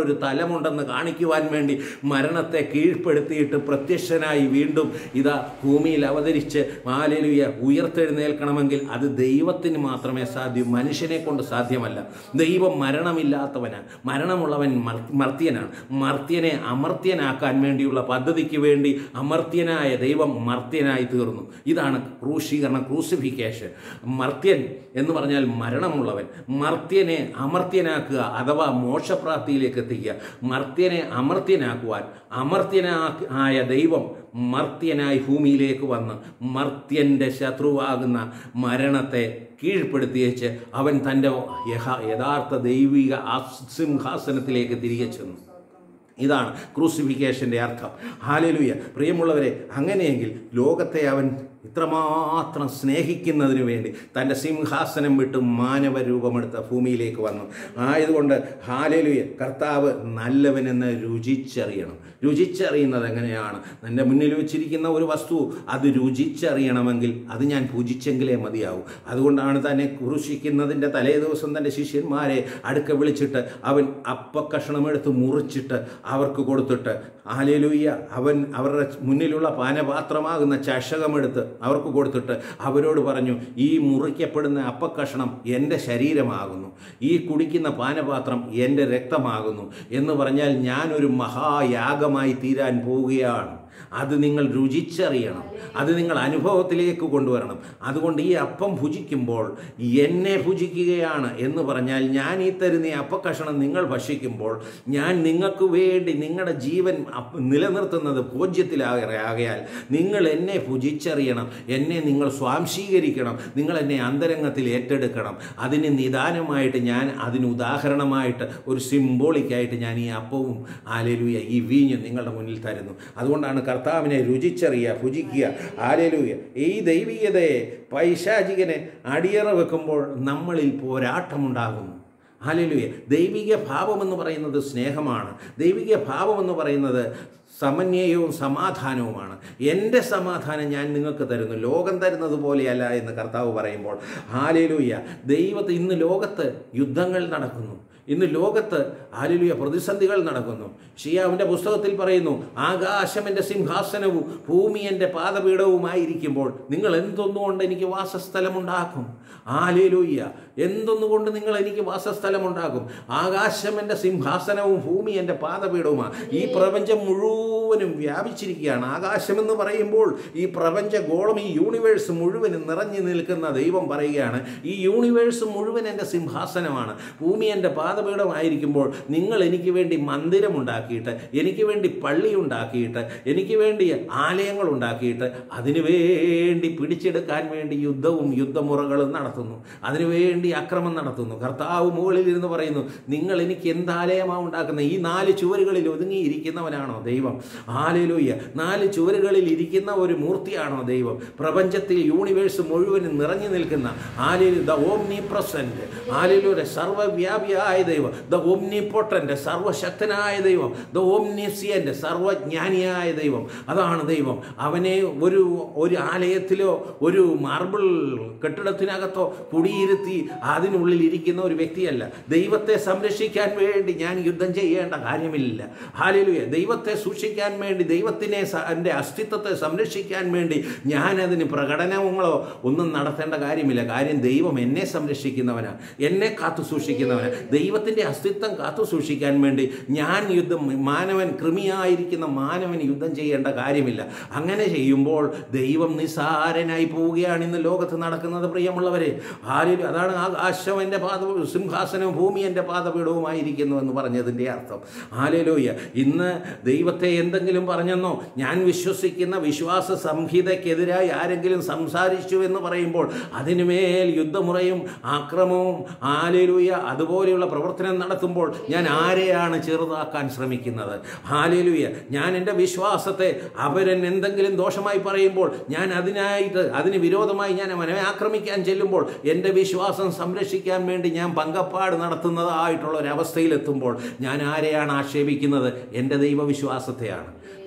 ഒരു തലമുണ്ടെന്ന് കാണിക്കുവാൻ വേണ്ടി മരണത്തെ കീഴ്പ്പെടുത്തിയിട്ട് പ്രത്യക്ഷനായി വീണ്ടും ഇതാ ഭൂമിയിൽ അവതരിച്ച് മാലലുയ ഉയർത്തെഴുന്നേൽക്കണമെങ്കിൽ അത് ദൈവത്തിന് മാത്രമേ സാധ്യൂ മനുഷ്യനെ കൊണ്ട് സാധ്യമല്ല ദൈവം മരണമില്ലാത്തവനാണ് മരണമുള്ളവൻ മർ- മർത്യനാണ് മർത്യനെ അമർത്യനാക്കാൻ വേണ്ടിയുള്ള പദ്ധതിക്ക് വേണ്ടി അമർത്യനായ ദൈവം മർത്യനായി തീർന്നു ഇതാണ് ക്രൂശീകരണം ക്രൂസിഫിക്കേഷൻ മർത്യൻ എന്ന് പറഞ്ഞാൽ മരണമുള്ളവൻ മർത്യനെ അമർത്യനാക്കുക അഥവാ മോക്ഷപ്രാപ്തിയിലേക്ക് എത്തിക്കുക മർത്യനെ അമർത്യനാക്കുവാൻ അമർത്യനാ ആയ ദൈവം മർത്യനായി ഭൂമിയിലേക്ക് വന്ന് മർത്യൻ്റെ ശത്രുവാകുന്ന മരണത്തെ കീഴ്പ്പെടുത്തിയേച്ച് അവൻ തൻ്റെ യഹ- യഥാർത്ഥ ദൈവിക ആസ്- സിംഹാസനത്തിലേക്ക് തിരികെ ചെന്നു ഇതാണ് ക്രൂസിഫിക്കേഷൻ്റെ അർത്ഥം ഹാലലുയ പ്രിയമുള്ളവരെ അങ്ങനെയെങ്കിൽ ലോകത്തെ അവൻ ഇത്രമാത്രം സ്നേഹിക്കുന്നതിന് വേണ്ടി തൻ്റെ സിംഹാസനം വിട്ട് മാനവ രൂപമെടുത്ത ഭൂമിയിലേക്ക് വന്നു ആയതുകൊണ്ട് ഹാലലുയ കർത്താവ് നല്ലവനെന്ന് രുചിച്ചറിയണം രുചിച്ചറിയുന്നത് എങ്ങനെയാണ് എൻ്റെ മുന്നിൽ വെച്ചിരിക്കുന്ന ഒരു വസ്തു അത് രുചിച്ചറിയണമെങ്കിൽ അത് ഞാൻ പൂജിച്ചെങ്കിലേ മതിയാവും അതുകൊണ്ടാണ് തന്നെ കുറിശിക്കുന്നതിൻ്റെ തലേ ദിവസം തൻ്റെ ശിഷ്യന്മാരെ അടുക്ക വിളിച്ചിട്ട് അവൻ അപ്പക്കഷണമെടുത്ത് മുറിച്ചിട്ട് അവർക്ക് കൊടുത്തിട്ട് ആലേലൂയ്യ അവൻ അവരുടെ മുന്നിലുള്ള പാനപാത്രമാകുന്ന ചഷകമെടുത്ത് അവർക്ക് കൊടുത്തിട്ട് അവരോട് പറഞ്ഞു ഈ മുറിക്കപ്പെടുന്ന അപ്പക്കഷണം എൻ്റെ ശരീരമാകുന്നു ഈ കുടിക്കുന്ന പാനപാത്രം എൻ്റെ രക്തമാകുന്നു എന്ന് പറഞ്ഞാൽ ഞാനൊരു മഹായാഗമായി തീരാൻ പോവുകയാണ് അത് നിങ്ങൾ രുചിച്ചറിയണം അത് നിങ്ങൾ അനുഭവത്തിലേക്ക് കൊണ്ടുവരണം അതുകൊണ്ട് ഈ അപ്പം ഭുജിക്കുമ്പോൾ എന്നെ ഭുജിക്കുകയാണ് എന്ന് പറഞ്ഞാൽ ഞാൻ ഈ തരുന്ന ഈ അപ്പക്കഷണം നിങ്ങൾ ഭക്ഷിക്കുമ്പോൾ ഞാൻ നിങ്ങൾക്ക് വേണ്ടി നിങ്ങളുടെ ജീവൻ അപ്പ- നിലനിർത്തുന്നത് ഭോജ്യത്തിലാകയാൽ നിങ്ങൾ എന്നെ ഭുജിച്ചറിയണം എന്നെ നിങ്ങൾ സ്വാംശീകരിക്കണം നിങ്ങൾ എന്നെ അന്തരംഗത്തിൽ ഏറ്റെടുക്കണം അതിന് നിദാനമായിട്ട് ഞാൻ അതിന് ഉദാഹരണമായിട്ട് ഒരു സിംബോളിക്കായിട്ട് ഞാൻ ഈ അപ്പവും ആലേലുയ ഈ വീഞ്ഞും നിങ്ങളുടെ മുന്നിൽ തരുന്നു അതുകൊണ്ടാണ് കർത്താവിനെ രുചിച്ചറിയുക ഭുജിക്കുക ആലേലുയ ഈ ദൈവീയതയെ പൈശാചികനെ അടിയറ വെക്കുമ്പോൾ നമ്മളിൽ പോരാട്ടമുണ്ടാകുന്നു ഹാലലുയ ദൈവിക ഭാവം എന്ന് പറയുന്നത് സ്നേഹമാണ് ദൈവിക ഭാവം എന്ന് പറയുന്നത് സമന്വയവും സമാധാനവുമാണ് എൻ്റെ സമാധാനം ഞാൻ നിങ്ങൾക്ക് തരുന്നു ലോകം തരുന്നത് പോലെയല്ല എന്ന് കർത്താവ് പറയുമ്പോൾ ഹാലേലൂയ ദൈവത്തെ ഇന്ന് ലോകത്ത് യുദ്ധങ്ങൾ നടക്കുന്നു ഇന്ന് ലോകത്ത് ആലുലിയ പ്രതിസന്ധികൾ നടക്കുന്നു ഷിയാവിൻ്റെ പുസ്തകത്തിൽ പറയുന്നു ആകാശം എൻ്റെ സിംഹാസനവും ഭൂമി എൻ്റെ പാദപീഠവുമായിരിക്കുമ്പോൾ നിങ്ങൾ എന്തൊന്നുകൊണ്ട് എനിക്ക് വാസസ്ഥലമുണ്ടാക്കും ആലേലൂയ്യ എന്തൊന്നുകൊണ്ട് നിങ്ങൾ എനിക്ക് വാസസ്ഥലമുണ്ടാക്കും ആകാശം എൻ്റെ സിംഹാസനവും ഭൂമി എൻ്റെ പാദപീഠവുമാണ് ഈ പ്രപഞ്ചം മുഴുവനും വ്യാപിച്ചിരിക്കുകയാണ് ആകാശം എന്ന് പറയുമ്പോൾ ഈ പ്രപഞ്ച ഗോളം ഈ യൂണിവേഴ്സ് മുഴുവനും നിറഞ്ഞു നിൽക്കുന്ന ദൈവം പറയുകയാണ് ഈ യൂണിവേഴ്സ് മുഴുവൻ എൻ്റെ സിംഹാസനമാണ് ഭൂമി എൻ്റെ പാദപീഠമായിരിക്കുമ്പോൾ നിങ്ങൾ എനിക്ക് വേണ്ടി മന്ദിരം ഉണ്ടാക്കിയിട്ട് എനിക്ക് വേണ്ടി പള്ളി ഉണ്ടാക്കിയിട്ട് എനിക്ക് വേണ്ടി ആലയങ്ങൾ ഉണ്ടാക്കിയിട്ട് അതിനു വേണ്ടി പിടിച്ചെടുക്കാൻ വേണ്ടി യുദ്ധവും യുദ്ധമുറകളും നടത്തുന്നു അതിനുവേണ്ടി അക്രമം നടത്തുന്നു കർത്താവ് മുകളിൽ ഇരുന്ന് പറയുന്നു നിങ്ങൾ എനിക്ക് എന്താലയമാണ് ഉണ്ടാക്കുന്നത് ഈ നാല് ചുവരുകളിൽ ഒതുങ്ങിയിരിക്കുന്നവനാണോ ദൈവം ആലയിലൂയ്യ നാല് ചുവരുകളിൽ ഇരിക്കുന്ന ഒരു മൂർത്തിയാണോ ദൈവം പ്രപഞ്ചത്തിൽ യൂണിവേഴ്സ് മുഴുവനും നിറഞ്ഞു നിൽക്കുന്ന ആലിൽ ദ ഓംനി പ്രസന്റ് ആലിലൂടെ സർവ്വവ്യാപിയായ ദൈവം ദ ഓംനി പൊട്ടൻ്റെ സർവശക്തനായ ദൈവം ദ ഓംനിസിയൻ്റെ സർവജ്ഞാനിയായ ദൈവം അതാണ് ദൈവം അവനെ ഒരു ഒരു ആലയത്തിലോ ഒരു മാർബിൾ കെട്ടിടത്തിനകത്തോ കുടിയിരുത്തി അതിനുള്ളിൽ ഇരിക്കുന്ന ഒരു വ്യക്തിയല്ല ദൈവത്തെ സംരക്ഷിക്കാൻ വേണ്ടി ഞാൻ യുദ്ധം ചെയ്യേണ്ട കാര്യമില്ല ഹാലിലുയ ദൈവത്തെ സൂക്ഷിക്കാൻ വേണ്ടി ദൈവത്തിനെ സ- എൻ്റെ അസ്തിത്വത്തെ സംരക്ഷിക്കാൻ വേണ്ടി ഞാൻ അതിന് പ്രകടനങ്ങളോ ഒന്നും നടത്തേണ്ട കാര്യമില്ല കാര്യം ദൈവം എന്നെ സംരക്ഷിക്കുന്നവനാണ് എന്നെ കാത്തു സൂക്ഷിക്കുന്നവനാണ് ദൈവത്തിൻ്റെ അസ്തിത്വം കാത്തു സൂക്ഷിക്കാൻ വേണ്ടി ഞാൻ യുദ്ധം മാനവൻ കൃമിയായിരിക്കുന്ന മാനവൻ യുദ്ധം ചെയ്യേണ്ട കാര്യമില്ല അങ്ങനെ ചെയ്യുമ്പോൾ ദൈവം നിസാരനായി പോവുകയാണ് ഇന്ന് ലോകത്ത് നടക്കുന്നത് പ്രിയമുള്ളവരെ ആരും അതാണ് ആകാശം എൻ്റെ പാത സിംഹാസനവും ഭൂമി എൻ്റെ പാദപീഠവുമായിരിക്കുന്നു എന്ന് പറഞ്ഞതിൻ്റെ അർത്ഥം ആലേലോയ്യ ഇന്ന് ദൈവത്തെ എന്തെങ്കിലും പറഞ്ഞെന്നോ ഞാൻ വിശ്വസിക്കുന്ന വിശ്വാസ സംഹിതയ്ക്കെതിരായി ആരെങ്കിലും സംസാരിച്ചു എന്ന് പറയുമ്പോൾ അതിനുമേൽ യുദ്ധമുറയും ആക്രമവും ആലേലൂയ അതുപോലെയുള്ള പ്രവർത്തനം നടത്തുമ്പോൾ ഞാൻ ആരെയാണ് ചെറുതാക്കാൻ ശ്രമിക്കുന്നത് ഹാലേലൂയ ഞാൻ എൻ്റെ വിശ്വാസത്തെ അവരൻ എന്തെങ്കിലും ദോഷമായി പറയുമ്പോൾ ഞാൻ അതിനായിട്ട് അതിന് വിരോധമായി ഞാൻ അവനെ ആക്രമിക്കാൻ ചെല്ലുമ്പോൾ എൻ്റെ വിശ്വാസം സംരക്ഷിക്കാൻ വേണ്ടി ഞാൻ പങ്കപ്പാട് നടത്തുന്നതായിട്ടുള്ള ഒരവസ്ഥയിലെത്തുമ്പോൾ ഞാൻ ആരെയാണ് ആക്ഷേപിക്കുന്നത് എൻ്റെ ദൈവവിശ്വാസത്തെയാണ്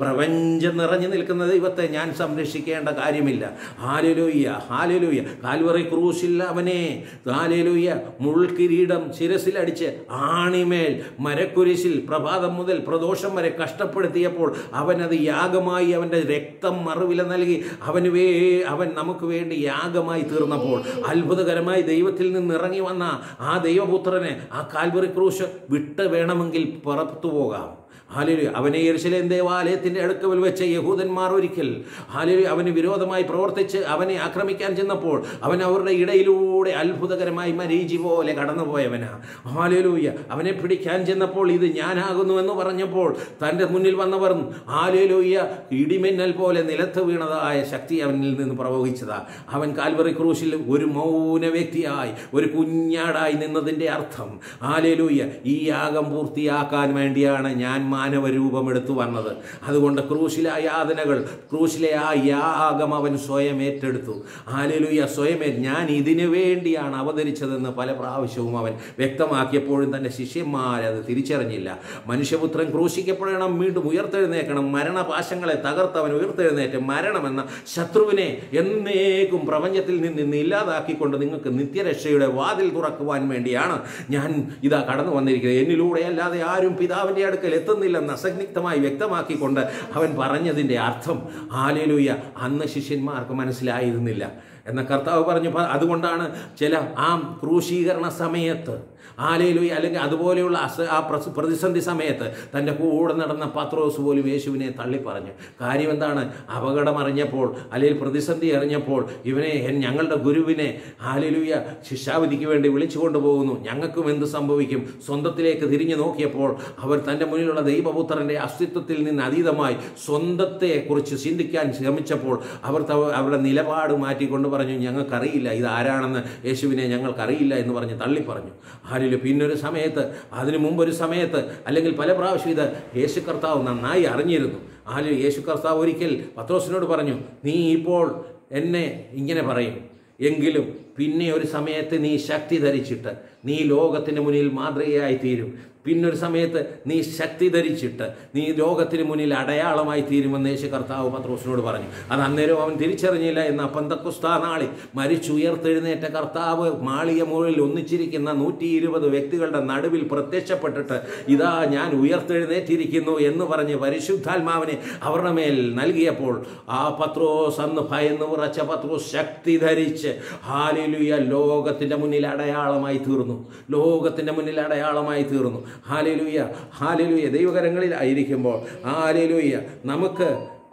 പ്രപഞ്ചം നിറഞ്ഞു നിൽക്കുന്ന ദൈവത്തെ ഞാൻ സംരക്ഷിക്കേണ്ട കാര്യമില്ല ഹാലലൂയ്യ ഹാലലൂയ്യ കാൽവറി ക്രൂശിൽ അവനെ ഹാലലൂയ്യ മുൾക്കിരീടം ശിരസിലടിച്ച് ആണിമേൽ മരക്കുരിശിൽ പ്രഭാതം മുതൽ പ്രദോഷം വരെ കഷ്ടപ്പെടുത്തിയപ്പോൾ അവനത് യാഗമായി അവൻ്റെ രക്തം മറുവില നൽകി അവന് വേ അവൻ നമുക്ക് വേണ്ടി യാഗമായി തീർന്നപ്പോൾ അത്ഭുതകരമായി ദൈവത്തിൽ നിന്ന് ഇറങ്ങി വന്ന ആ ദൈവപുത്രനെ ആ കാൽവറി ക്രൂശ് വിട്ട് വേണമെങ്കിൽ പുറത്തു പോകാം ഹാലിലു അവനെ യെരുശലേം ദേവാലയത്തിന്റെ അടുക്കൽ വെച്ച യഹൂദന്മാർ ഒരിക്കൽ ഹാലിലു അവന് വിരോധമായി പ്രവർത്തിച്ച് അവനെ ആക്രമിക്കാൻ ചെന്നപ്പോൾ അവൻ അവരുടെ ഇടയിലൂടെ അത്ഭുതകരമായി മരീചി പോലെ കടന്നുപോയവനാ ഹാലേലൂയ അവനെ പിടിക്കാൻ ചെന്നപ്പോൾ ഇത് ഞാനാകുന്നു എന്ന് പറഞ്ഞപ്പോൾ തൻ്റെ മുന്നിൽ വന്നവർ ഹാലേലൂയ ഇടിമിന്നൽ പോലെ നിലത്ത് വീണതായ ശക്തി അവനിൽ നിന്ന് പ്രവഹിച്ചതാ അവൻ കാൽവറി ക്രൂശിൽ ഒരു മൗന വ്യക്തിയായി ഒരു കുഞ്ഞാടായി നിന്നതിൻ്റെ അർത്ഥം ഹാലേലൂയ ഈ യാഗം പൂർത്തിയാക്കാൻ വേണ്ടിയാണ് ഞാൻ മാനവരൂപം എടുത്തു വന്നത് അതുകൊണ്ട് ക്രൂശിലെ ആ യാതനകൾ ക്രൂശിലെ ആ യാഗം അവൻ സ്വയം ഏറ്റെടുത്തു ഹാലേലൂയ സ്വയം ഏ- ഞാൻ ഇതിനു വേണ്ടിയാണ് അവതരിച്ചതെന്ന് പല പ്രാവശ്യവും അവൻ വ്യക്തമാക്കിയപ്പോഴും തൻ്റെ ശിഷ്യന്മാരത് തിരിച്ചറിഞ്ഞില്ല മനുഷ്യപുത്രൻ ക്രൂശിക്കപ്പെടണം വീണ്ടും ഉയർത്തെഴുന്നേക്കണം മരണപാശങ്ങളെ തകർത്തവൻ ഉയർത്തെഴുന്നേറ്റ് മരണമെന്ന ശത്രുവിനെ എന്നേക്കും പ്രപഞ്ചത്തിൽ നിന്ന് ഇന്ന് ഇല്ലാതാക്കിക്കൊണ്ട് നിങ്ങൾക്ക് നിത്യരക്ഷയുടെ വാതിൽ തുറക്കുവാൻ വേണ്ടിയാണ് ഞാൻ ഇതാ കടന്നു വന്നിരിക്കുന്നത് എന്നിലൂടെ അല്ലാതെ ആരും പിതാവിൻ്റെ അടുക്കൽ എത്തുന്നില്ലെന്ന് അസന്നിഗ്ധമായി വ്യക്തമാക്കിക്കൊണ്ട് അവൻ പറഞ്ഞതിൻ്റെ അർത്ഥം ആലേലൂയ അന്ന് ശിഷ്യന്മാർക്ക് മനസ്സിലായിരുന്നില്ല എന്ന കർത്താവ് പറഞ്ഞു "പ- അതുകൊണ്ടാണ് ചില ആ ക്രൂശീകരണ സമയത്ത് ആലയിലൂയ അല്ലെങ്കിൽ അതുപോലെയുള്ള അസ ആ പ്രസ- പ്രതിസന്ധി സമയത്ത് തൻ്റെ കൂടെ നടന്ന പത്രോസ് പോലും യേശുവിനെ തള്ളി പറഞ്ഞു കാര്യം എന്താണ് അപകടം അറിഞ്ഞപ്പോൾ അല്ലെങ്കിൽ പ്രതിസന്ധി അറിഞ്ഞപ്പോൾ ഇവനെ എൻ- ഞങ്ങളുടെ ഗുരുവിനെ ആലയിലൂയ ശിക്ഷാവിധിക്ക് വേണ്ടി വിളിച്ചു കൊണ്ടുപോകുന്നു ഞങ്ങൾക്കും എന്ത് സംഭവിക്കും സ്വന്തത്തിലേക്ക് തിരിഞ്ഞു നോക്കിയപ്പോൾ അവർ തൻ്റെ മുന്നിലുള്ള ദൈവപുത്രൻ്റെ അസ്തിത്വത്തിൽ നിന്ന് അതീതമായി സ്വന്തത്തെ കുറിച്ച് ചിന്തിക്കാൻ ശ്രമിച്ചപ്പോൾ അവർ തവ- അവരുടെ നിലപാട് മാറ്റിക്കൊണ്ട് പറഞ്ഞു ഞങ്ങൾക്കറിയില്ല ഇത് ആരാണെന്ന് യേശുവിനെ ഞങ്ങൾക്കറിയില്ല എന്ന് പറഞ്ഞ് തള്ളി പറഞ്ഞു ആരിലും പിന്നൊരു സമയത്ത് അതിനു മുമ്പൊരു സമയത്ത് അല്ലെങ്കിൽ പല പ്രാവശ്യം ഇത് യേശു കർത്താവ് നന്നായി അറിഞ്ഞിരുന്നു ആരിൽ യേശു കർത്താവ് ഒരിക്കൽ പത്രോസിനോട് പറഞ്ഞു നീ ഇപ്പോൾ എന്നെ ഇങ്ങനെ പറയും എങ്കിലും പിന്നെ ഒരു സമയത്ത് നീ ശക്തി ധരിച്ചിട്ട് നീ ലോകത്തിന് മുന്നിൽ മാതൃകയായി തീരും പിന്നൊരു സമയത്ത് നീ ശക്തി ധരിച്ചിട്ട് നീ ലോകത്തിന് മുന്നിൽ അടയാളമായി തീരുമെന്ന് യേശു കർത്താവ് പത്രോസിനോട് പറഞ്ഞു അത് അന്നേരം അവൻ തിരിച്ചറിഞ്ഞില്ല എന്ന പന്തക്കുസ്താ നാളിൽ മരിച്ചുയർത്തെഴുന്നേറ്റ കർത്താവ് മാളിക മുകളിൽ ഒന്നിച്ചിരിക്കുന്ന നൂറ്റി ഇരുപത് വ്യക്തികളുടെ നടുവിൽ പ്രത്യക്ഷപ്പെട്ടിട്ട് ഇതാ ഞാൻ ഉയർത്തെഴുന്നേറ്റിരിക്കുന്നു എന്ന് പറഞ്ഞ് പരിശുദ്ധാത്മാവിനെ അവരുടെ മേൽ നൽകിയപ്പോൾ ആ പത്രോസ് അന്ന് ഭയന്ന് ഉറച്ച പത്രോസ് ശക്തി ധരിച്ച് ഹാലിലുയ ലോകത്തിന്റെ മുന്നിൽ അടയാളമായി തീർന്നു ലോകത്തിന്റെ മുന്നിൽ അടയാളമായി തീർന്നു ഹാലിലുയ ഹാലിലുയ ദൈവകരങ്ങളിൽ ആയിരിക്കുമ്പോൾ ഹാലിലുയ നമുക്ക്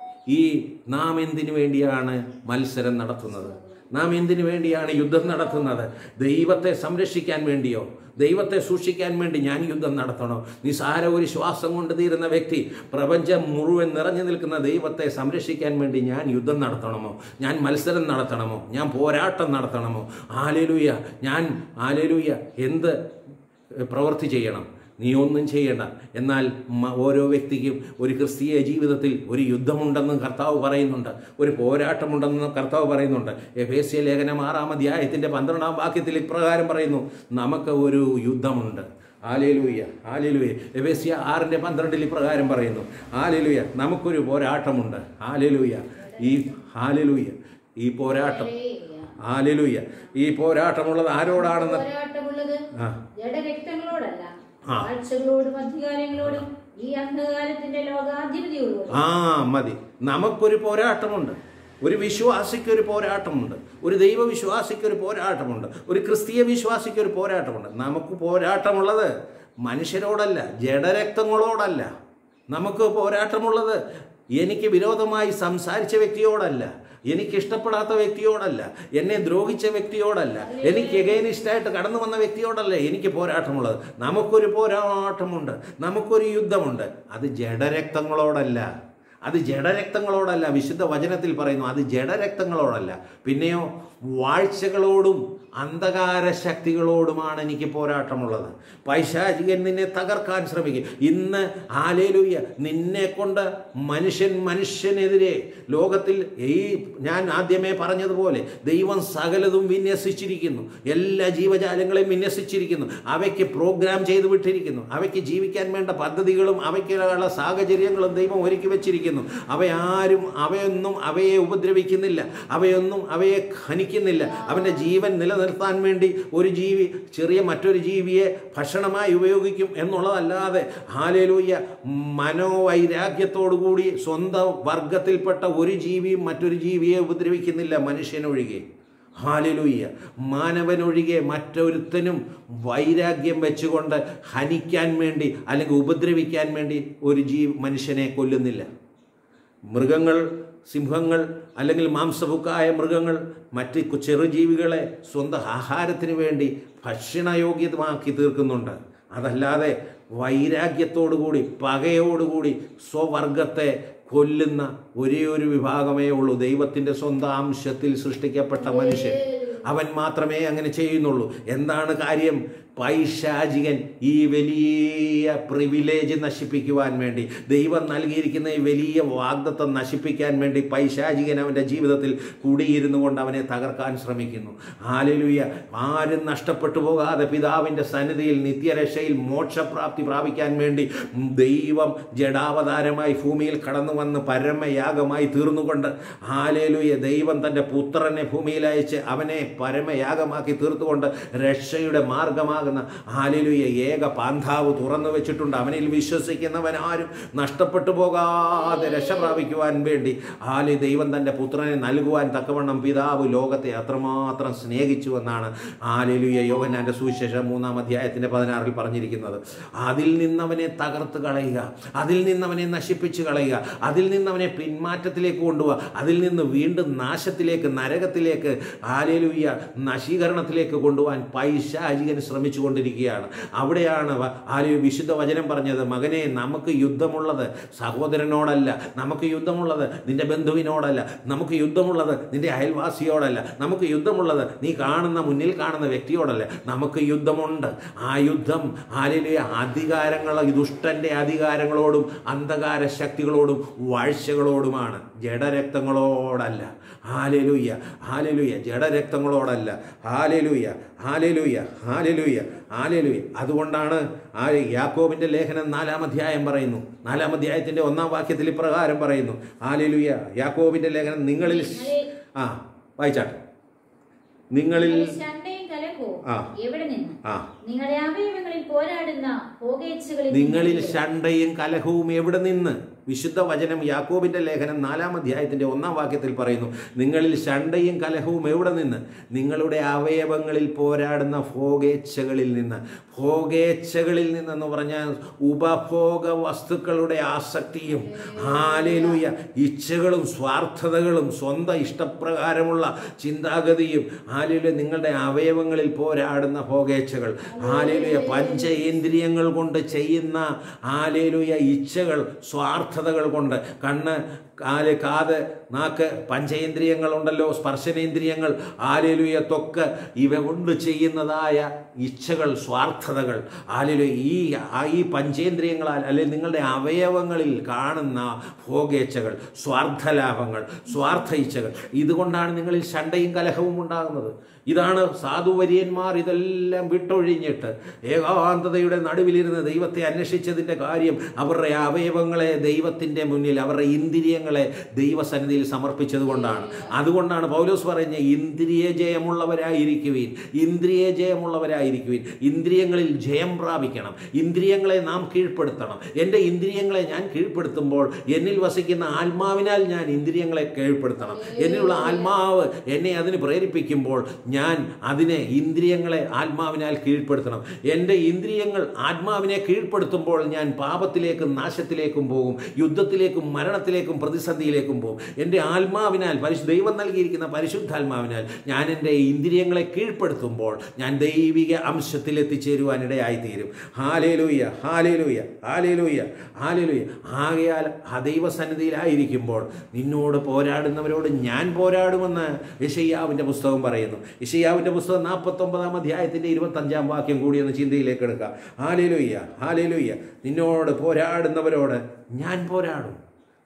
ഈ നാം എന്തിനു വേണ്ടിയാണ് മത്സരം നടത്തുന്നത് നാം എന്തിനു വേണ്ടിയാണ് യുദ്ധം നടത്തുന്നത് ദൈവത്തെ സംരക്ഷിക്കാൻ വേണ്ടിയോ ദൈവത്തെ സൂക്ഷിക്കാൻ വേണ്ടി ഞാൻ യുദ്ധം നടത്തണോ നിസാര ഒരു ശ്വാസം കൊണ്ട് തീരുന്ന വ്യക്തി പ്രപഞ്ചം മുഴുവൻ നിറഞ്ഞു നിൽക്കുന്ന ദൈവത്തെ സംരക്ഷിക്കാൻ വേണ്ടി ഞാൻ യുദ്ധം നടത്തണമോ ഞാൻ മത്സരം നടത്തണമോ ഞാൻ പോരാട്ടം നടത്തണമോ ആലേലൂയ ഞാൻ ആലേലൂയ എന്ത് പ്രവൃത്തി ചെയ്യണം നീ ഒന്നും ചെയ്യണ്ട എന്നാൽ മ- ഓരോ വ്യക്തിക്കും ഒരു ക്രിസ്തീയ ജീവിതത്തിൽ ഒരു യുദ്ധമുണ്ടെന്ന് കർത്താവ് പറയുന്നുണ്ട് ഒരു പോരാട്ടമുണ്ടെന്ന് കർത്താവ് പറയുന്നുണ്ട് എഫേസ്യ ലേഖനം ആറാം അധ്യായത്തിൻ്റെ പന്ത്രണ്ടാം വാക്യത്തിൽ ഇപ്രകാരം പറയുന്നു നമുക്ക് ഒരു യുദ്ധമുണ്ട് ആലേലൂയ ആലേലൂയ എഫേസ്യ ആറിൻ്റെ പന്ത്രണ്ടിൽ ഇപ്രകാരം പറയുന്നു ആലേലൂയ നമുക്കൊരു പോരാട്ടമുണ്ട് ആലേലൂയ ഈ ആലേലൂയ ഈ പോരാട്ടം ആലേലൂയ ഈ പോരാട്ടമുള്ളത് ആരോടാണെന്ന് പോരാട്ടമുള്ളത് ആ ജഡരക്തങ്ങളോടല്ല ആ. കാഴ്ചകളോടും അധികാരങ്ങളോടും ഈ അന്ധകാരത്തിന്റെ ലോകാധിപതിയോടും ആ മതി നമുക്കൊരു പോരാട്ടമുണ്ട് ഒരു വിശ്വാസിക്ക് ഒരു പോരാട്ടമുണ്ട് ഒരു ദൈവവിശ്വാസിക്ക് ഒരു പോരാട്ടമുണ്ട് ഒരു ക്രിസ്തീയ വിശ്വാസിക്ക് ഒരു പോരാട്ടമുണ്ട് നമുക്ക് പോരാട്ടമുള്ളത് മനുഷ്യരോടല്ല ജഡരക്തങ്ങളോടല്ല നമുക്ക് പോരാട്ടമുള്ളത് എനിക്ക് വിരോധമായി സംസാരിച്ച വ്യക്തിയോടല്ല എനിക്ക് ഇഷ്ടപ്പെടാത്ത വ്യക്തിയോടല്ല എന്നെ ദ്രോഹിച്ച വ്യക്തിയോടല്ല എനിക്ക് എഗൈനിസ്റ്റായിട്ട് കടന്നു വന്ന വ്യക്തിയോടല്ല എനിക്ക് പോരാട്ടമുള്ളത് നമുക്കൊരു പോരാട്ടമുണ്ട് നമുക്കൊരു യുദ്ധമുണ്ട് അത് ജഡരക്തങ്ങളോടല്ല അത് ജഡരക്തങ്ങളോടല്ല വിശുദ്ധ വചനത്തിൽ പറയുന്നു അത് ജഡരക്തങ്ങളോടല്ല പിന്നെയോ വാഴ്ചകളോടും അന്ധകാര ശക്തികളോടുമാണ് എനിക്ക് പോരാട്ടമുള്ളത് പൈശാചികൻ നിന്നെ തകർക്കാൻ ശ്രമിക്കും ഇന്ന് ആലേലുയ്യ നിന്നെ കൊണ്ട് മനുഷ്യൻ മനുഷ്യനെതിരെ ലോകത്തിൽ ഈ ഞാൻ ആദ്യമേ പറഞ്ഞതുപോലെ ദൈവം സകലതും വിന്യസിച്ചിരിക്കുന്നു എല്ലാ ജീവജാലങ്ങളെയും വിന്യസിച്ചിരിക്കുന്നു അവയ്ക്ക് പ്രോഗ്രാം ചെയ്തു വിട്ടിരിക്കുന്നു അവയ്ക്ക് ജീവിക്കാൻ വേണ്ട പദ്ധതികളും അവയ്ക്കുള്ള സാഹചര്യങ്ങളും ദൈവം ഒരുക്കി വെച്ചിരിക്കുന്നു ഉപദ്രവിക്കുന്നു അവയാരും അവയൊന്നും അവയെ ഉപദ്രവിക്കുന്നില്ല അവയൊന്നും അവയെ ഖനിക്കുന്നില്ല അവൻ്റെ ജീവൻ നിലനിർത്താൻ വേണ്ടി ഒരു ജീവി ചെറിയ മറ്റൊരു ജീവിയെ ഭക്ഷണമായി ഉപയോഗിക്കും എന്നുള്ളതല്ലാതെ ഹാലേലൂയ മനോവൈരാഗ്യത്തോടുകൂടി സ്വന്തം വർഗത്തിൽപ്പെട്ട ഒരു ജീവിയും മറ്റൊരു ജീവിയെ ഉപദ്രവിക്കുന്നില്ല മനുഷ്യനൊഴികെ ഹാലിലൂയ്യ മാനവനൊഴികെ മറ്റൊരുത്തനും വൈരാഗ്യം വെച്ചുകൊണ്ട് ഹനിക്കാൻ വേണ്ടി അല്ലെങ്കിൽ ഉപദ്രവിക്കാൻ വേണ്ടി ഒരു ജീവ മനുഷ്യനെ കൊല്ലുന്നില്ല മൃഗങ്ങൾ സിംഹങ്ങൾ അല്ലെങ്കിൽ മാംസഭുക്കായ മൃഗങ്ങൾ മറ്റ് കു- ചെറുജീവികളെ സ്വന്തം ആഹാരത്തിന് വേണ്ടി ഭക്ഷണയോഗ്യമാക്കി തീർക്കുന്നുണ്ട് അതല്ലാതെ വൈരാഗ്യത്തോടുകൂടി പകയോടുകൂടി സ്വവർഗത്തെ കൊല്ലുന്ന ഒരേ ഒരു വിഭാഗമേ ഉള്ളൂ ദൈവത്തിൻ്റെ സ്വന്തം അംശത്തിൽ സൃഷ്ടിക്കപ്പെട്ട മനുഷ്യൻ അവൻ മാത്രമേ അങ്ങനെ ചെയ്യുന്നുള്ളൂ എന്താണ് കാര്യം പൈശാചികൻ ഈ വലിയ പ്രിവിലേജ് നശിപ്പിക്കുവാൻ വേണ്ടി ദൈവം നൽകിയിരിക്കുന്ന ഈ വലിയ വാഗ്ദത്വം നശിപ്പിക്കാൻ വേണ്ടി പൈശാചികൻ അവൻ്റെ ജീവിതത്തിൽ കൂടിയിരുന്നു കൊണ്ട് അവനെ തകർക്കാൻ ശ്രമിക്കുന്നു ആലിലുയ ആരും നഷ്ടപ്പെട്ടു പോകാതെ പിതാവിൻ്റെ സന്നിധിയിൽ നിത്യരക്ഷയിൽ മോക്ഷപ്രാപ്തി പ്രാപിക്കാൻ വേണ്ടി ദൈവം ജഡാവതാരമായി ഭൂമിയിൽ കടന്നു വന്ന് പരമയാഗമായി തീർന്നുകൊണ്ട് ആലേലുയ ദൈവം തൻ്റെ പുത്രനെ ഭൂമിയിൽ അയച്ച് അവനെ പരമയാഗമാക്കി തീർത്തുകൊണ്ട് രക്ഷയുടെ മാർഗമാകുന്ന ആലേലുയ ഏക പാന്താവ് തുറന്നു വെച്ചിട്ടുണ്ട് അവനിൽ വിശ്വസിക്കുന്നവൻ ആരും നഷ്ടപ്പെട്ടു പോകാതെ രക്ഷ പ്രാപിക്കുവാൻ വേണ്ടി ആലി ദൈവം തൻ്റെ പുത്രനെ നൽകുവാൻ തക്കവണ്ണം പിതാവ് ലോകത്തെ അത്രമാത്രം സ്നേഹിച്ചു എന്നാണ് ആലേലുയ യോഹനാന്റെ സുവിശേഷം മൂന്നാം അധ്യായത്തിന്റെ പതിനാറിൽ പറഞ്ഞിരിക്കുന്നത് അതിൽ നിന്നവനെ തകർത്ത് കളയുക അതിൽ നിന്നവനെ നശിപ്പിച്ച് കളയുക അതിൽ നിന്നവനെ പിന്മാറ്റത്തിലേക്ക് കൊണ്ടുപോവുക അതിൽ നിന്ന് വീണ്ടും നാശത്തിലേക്ക് നരകത്തിലേക്ക് ആലേലുയ്യ നശീകരണത്തിലേക്ക് കൊണ്ടുപോകാൻ പൈശാചികൻ ശ്രമിച്ചു കൊണ്ടിരിക്കുകയാണ് അവിടെയാണ് വ- ആലു വിശുദ്ധ വചനം പറഞ്ഞത് മകനെ നമുക്ക് യുദ്ധമുള്ളത് സഹോദരനോടല്ല നമുക്ക് യുദ്ധമുള്ളത് നിന്റെ ബന്ധുവിനോടല്ല നമുക്ക് യുദ്ധമുള്ളത് നിന്റെ അയൽവാസിയോടല്ല നമുക്ക് യുദ്ധമുള്ളത് നീ കാണുന്ന മുന്നിൽ കാണുന്ന വ്യക്തിയോടല്ല നമുക്ക് യുദ്ധമുണ്ട് ആ യുദ്ധം ആലിലെ അധികാരങ്ങൾ ദുഷ്ടന്റെ അധികാരങ്ങളോടും അന്ധകാര ശക്തികളോടും വാഴ്ചകളോടുമാണ് ജഡരക്തങ്ങളോടല്ല ഹാലലുയ്യ ഹാലലുയ്യ ജഡരക്തങ്ങളോടല്ല ഹാലലുയ്യ ഹാലലുയ്യ ഹാലലുയ്യ ഹാലലുയ്യ അതുകൊണ്ടാണ് ആ യാക്കോബിന്റെ ലേഖനം നാലാം അധ്യായം പറയുന്നു നാലാം അധ്യായത്തിന്റെ ഒന്നാം വാക്യത്തിൽ ഇപ്രകാരം പറയുന്നു ഹാലലുയ്യ യാക്കോബിന്റെ ലേഖനം നിങ്ങളിൽ ആ വായിച്ചാട്ടെ നിങ്ങളിൽ ശണ്ടയും കലക്കവും ആ. എവിടെ നിന്ന് ആ നിങ്ങളുടെ അവയവങ്ങളിൽ പോരാടുന്ന പോകേച്ചുകളിൽ നിങ്ങളിൽ നിന്നില്ലേ? ശണ്ടയും കലഹവും എവിടെ നിന്ന് വിശുദ്ധ വചനം യാക്കോബിന്റെ ലേഖനം നാലാം അധ്യായത്തിന്റെ ഒന്നാം വാക്യത്തിൽ പറയുന്നു നിങ്ങളിൽ ശണ്ടയും കലഹവും എവിടെ നിന്ന് നിങ്ങളുടെ അവയവങ്ങളിൽ പോരാടുന്ന ഭോഗേച്ഛകളിൽ നിന്ന് ഭോഗേച്ഛകളിൽ നിന്നെന്ന് പറഞ്ഞാൽ ഉപഭോഗ വസ്തുക്കളുടെ ആസക്തിയും ആലേലൂയ ഇച്ഛകളും സ്വാർത്ഥതകളും സ്വന്തം ഇഷ്ടപ്രകാരമുള്ള ചിന്താഗതിയും ആലേലൂയ നിങ്ങളുടെ അവയവങ്ങളിൽ പോരാടുന്ന ഭോഗേച്ഛകൾ ആലേലൂയ പഞ്ചേന്ദ്രിയങ്ങൾ കൊണ്ട് ചെയ്യുന്ന ആലേലൂയ ഇച്ഛകൾ സ്വാർത്ഥതകൾ കൊണ്ട് കണ്ണ് കാല് കാത് നാക്ക് പഞ്ചേന്ദ്രിയങ്ങളുണ്ടല്ലോ സ്പർശനേന്ദ്രിയങ്ങൾ ആലേലുയ ത്വക്ക് ഇവ കൊണ്ട് ചെയ്യുന്നതായ ഇച്ഛകൾ സ്വാർത്ഥതകൾ ആലേലു ഈ ആ ഈ പഞ്ചേന്ദ്രിയങ്ങളാൽ അല്ലെങ്കിൽ നിങ്ങളുടെ അവയവങ്ങളിൽ കാണുന്ന ഭോഗേച്ഛകൾ സ്വാർത്ഥലാഭങ്ങൾ സ്വാർത്ഥ ഇച്ഛകൾ ഇതുകൊണ്ടാണ് നിങ്ങളിൽ ശണ്ടയും കലഹവും ഉണ്ടാകുന്നത് ഇതാണ് സാധുവര്യന്മാർ ഇതെല്ലാം വിട്ടൊഴിഞ്ഞിട്ട് ഏകാന്തതയുടെ നടുവിലിരുന്ന് ദൈവത്തെ അന്വേഷിച്ചതിൻ്റെ കാര്യം അവരുടെ അവയവങ്ങളെ ദൈവത്തിൻ്റെ മുന്നിൽ അവരുടെ ഇന്ദ്രിയങ്ങളെ ദൈവസന്നിധിയിൽ സമർപ്പിച്ചതുകൊണ്ടാണ് അതുകൊണ്ടാണ് പൗലോസ് പറഞ്ഞ ഇന്ദ്രിയ ജയമുള്ളവരായിരിക്കുവീൻ ഇന്ദ്രിയ ജയമുള്ളവരായിരിക്കുവീൻ ഇന്ദ്രിയങ്ങളിൽ ജയം പ്രാപിക്കണം ഇന്ദ്രിയങ്ങളെ നാം കീഴ്പ്പെടുത്തണം എൻ്റെ ഇന്ദ്രിയങ്ങളെ ഞാൻ കീഴ്പ്പെടുത്തുമ്പോൾ എന്നിൽ വസിക്കുന്ന ആത്മാവിനാൽ ഞാൻ ഇന്ദ്രിയങ്ങളെ കീഴ്പ്പെടുത്തണം എന്നിലുള്ള ആത്മാവ് എന്നെ അതിന് പ്രേരിപ്പിക്കുമ്പോൾ ഞാൻ അതിനെ ഇന്ദ്രിയങ്ങളെ ആത്മാവിനാൽ കീഴ്പ്പെടുത്തണം എൻ്റെ ഇന്ദ്രിയങ്ങൾ ആത്മാവിനെ കീഴ്പ്പെടുത്തുമ്പോൾ ഞാൻ പാപത്തിലേക്കും നാശത്തിലേക്കും പോകും യുദ്ധത്തിലേക്കും മരണത്തിലേക്കും പ്രതിസന്ധിയിലേക്കും പോകും എൻ്റെ ആത്മാവിനാൽ പരിശു ദൈവം നൽകിയിരിക്കുന്ന പരിശുദ്ധാത്മാവിനാൽ ഞാൻ എൻ്റെ ഇന്ദ്രിയങ്ങളെ കീഴ്പ്പെടുത്തുമ്പോൾ ഞാൻ ദൈവിക അംശത്തിൽ എത്തിച്ചേരുവാൻ ഇടയായിത്തീരും ഹാലേലൂയ ഹാലേലൂയ ഹാലേലൂയ ഹാലേലൂയ ആകയാൽ ആ ദൈവസന്നിധിയിലായിരിക്കുമ്പോൾ നിന്നോട് പോരാടുന്നവരോട് ഞാൻ പോരാടുമെന്ന് യശയ്യാവിൻ്റെ പുസ്തകം പറയുന്നു യശയ്യാവിൻ്റെ പുസ്തകം നാൽപ്പത്തൊമ്പതാം അധ്യായത്തിൻ്റെ ഇരുപത്തഞ്ചാം വാക്യം കൂടി ഒന്ന് ചിന്തയിലേക്ക് എടുക്കുക ഹാലേലൂയ്യ ഹാലേലൂയ്യ നിന്നോട് പോരാടുന്നവരോട് ഞാൻ പോരാടും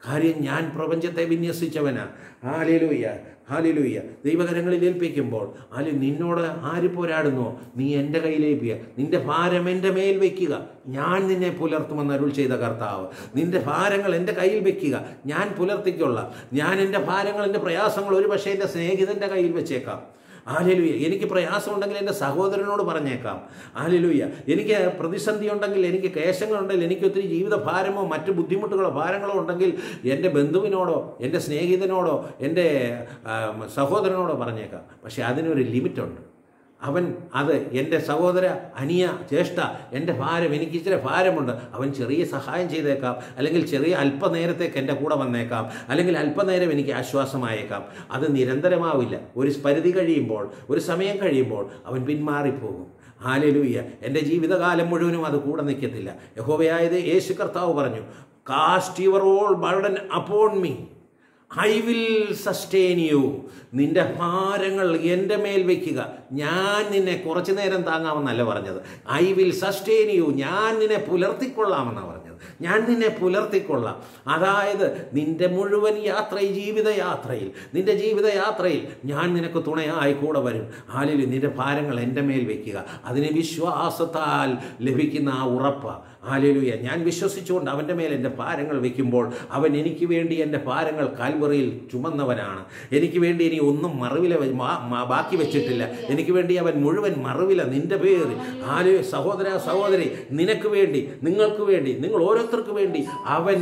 കാര്യം ഞാൻ പ്രപഞ്ചത്തെ വിന്യസിച്ചവനാ ഹാലിലൂയ ഹാലിലൂയ ദൈവകരങ്ങളിൽ ഏൽപ്പിക്കുമ്പോൾ ആലി നിന്നോട് ആര് പോരാടുന്നോ നീ എൻ്റെ കയ്യിലേൽപ്പിക്കുക നിന്റെ ഭാരം എൻ്റെ മേൽ വയ്ക്കുക ഞാൻ നിന്നെ പുലർത്തുമെന്ന് അരുൾ ചെയ്ത കർത്താവ് നിന്റെ ഭാരങ്ങൾ എൻ്റെ കയ്യിൽ വെക്കുക ഞാൻ പുലർത്തിക്കൊള്ളാം ഞാൻ എൻ്റെ ഭാരങ്ങൾ എൻ്റെ പ്രയാസങ്ങൾ ഒരു പക്ഷേ എൻ്റെ സ്നേഹിതൻ്റെ കയ്യിൽ വെച്ചേക്കാം ആലിലുയ്യ എനിക്ക് പ്രയാസമുണ്ടെങ്കിൽ എൻ്റെ സഹോദരനോട് പറഞ്ഞേക്കാം ആലിലുയ്യ എനിക്ക് പ്രതിസന്ധി ഉണ്ടെങ്കിൽ എനിക്ക് ക്ലേശങ്ങളുണ്ടെങ്കിൽ എനിക്ക് ഒത്തിരി ജീവിത ഭാരമോ മറ്റു ബുദ്ധിമുട്ടുകളോ ഭാരങ്ങളോ ഉണ്ടെങ്കിൽ എൻ്റെ ബന്ധുവിനോടോ എൻ്റെ സ്നേഹിതനോടോ എൻ്റെ ആ, സഹോദരനോടോ പറഞ്ഞേക്കാം പക്ഷേ അതിനൊരു ലിമിറ്റുണ്ട് അവൻ അത് എൻ്റെ സഹോദര അനിയ ജ്യേഷ്ഠ എൻ്റെ ഭാരം എനിക്ക് ഇച്ചിരി ഭാരമുണ്ട് അവൻ ചെറിയ സഹായം ചെയ്തേക്കാം അല്ലെങ്കിൽ ചെറിയ അല്പനേരത്തേക്ക് എൻ്റെ കൂടെ വന്നേക്കാം അല്ലെങ്കിൽ അല്പനേരം എനിക്ക് ആശ്വാസമായേക്കാം അത് നിരന്തരമാവില്ല ഒരു പരിധി കഴിയുമ്പോൾ ഒരു സമയം കഴിയുമ്പോൾ അവൻ പിന്മാറിപ്പോകും ഹാലലൂയ്യ എൻ്റെ ജീവിതകാലം മുഴുവനും അത് കൂടെ നിൽക്കത്തില്ല യഹോവയായത് യേശു കർത്താവ് പറഞ്ഞു cast your all burden upon me I will sustain you നിന്റെ ഭാരങ്ങൾ എൻ്റെ മേൽ വയ്ക്കുക ഞാൻ നിന്നെ കുറച്ചു നേരം താങ്ങാമെന്നല്ല പറഞ്ഞത് ഐ വിൽ സസ്റ്റെയിൻ യു ഞാൻ നിന്നെ പുലർത്തിക്കൊള്ളാമെന്നാണ് പറഞ്ഞത് ഞാൻ നിന്നെ പുലർത്തിക്കൊള്ളാം അതായത് നിന്റെ മുഴുവൻ യാത്രയിൽ ജീവിതയാത്രയിൽ നിന്റെ ജീവിതയാത്രയിൽ ഞാൻ നിനക്ക് തുണയായി കൂടെ വരും ആലിൽ നിന്റെ ഭാരങ്ങൾ എൻ്റെ മേൽ വയ്ക്കുക അതിന് വിശ്വാസത്താൽ ലഭിക്കുന്ന ആ ഉറപ്പ് ആലിലുയ ഞാൻ വിശ്വസിച്ചുകൊണ്ട് അവൻ്റെ മേൽ എൻ്റെ ഭാരങ്ങൾ വയ്ക്കുമ്പോൾ അവൻ എനിക്ക് വേണ്ടി എൻ്റെ ഭാരങ്ങൾ കാൽവറിയിൽ ചുമന്നവനാണ് എനിക്ക് വേണ്ടി ഇനി ഒന്നും മറവില വെ- മാ- മാ- ബാക്കി വെച്ചിട്ടില്ല എനിക്ക് വേണ്ടി അവൻ മുഴുവൻ മറവില നിന്റെ പേര് ആലു സഹോദര സഹോദരി നിനക്ക് വേണ്ടി നിങ്ങൾക്ക് വേണ്ടി നിങ്ങൾ ഓരോരുത്തർക്ക് വേണ്ടി അവൻ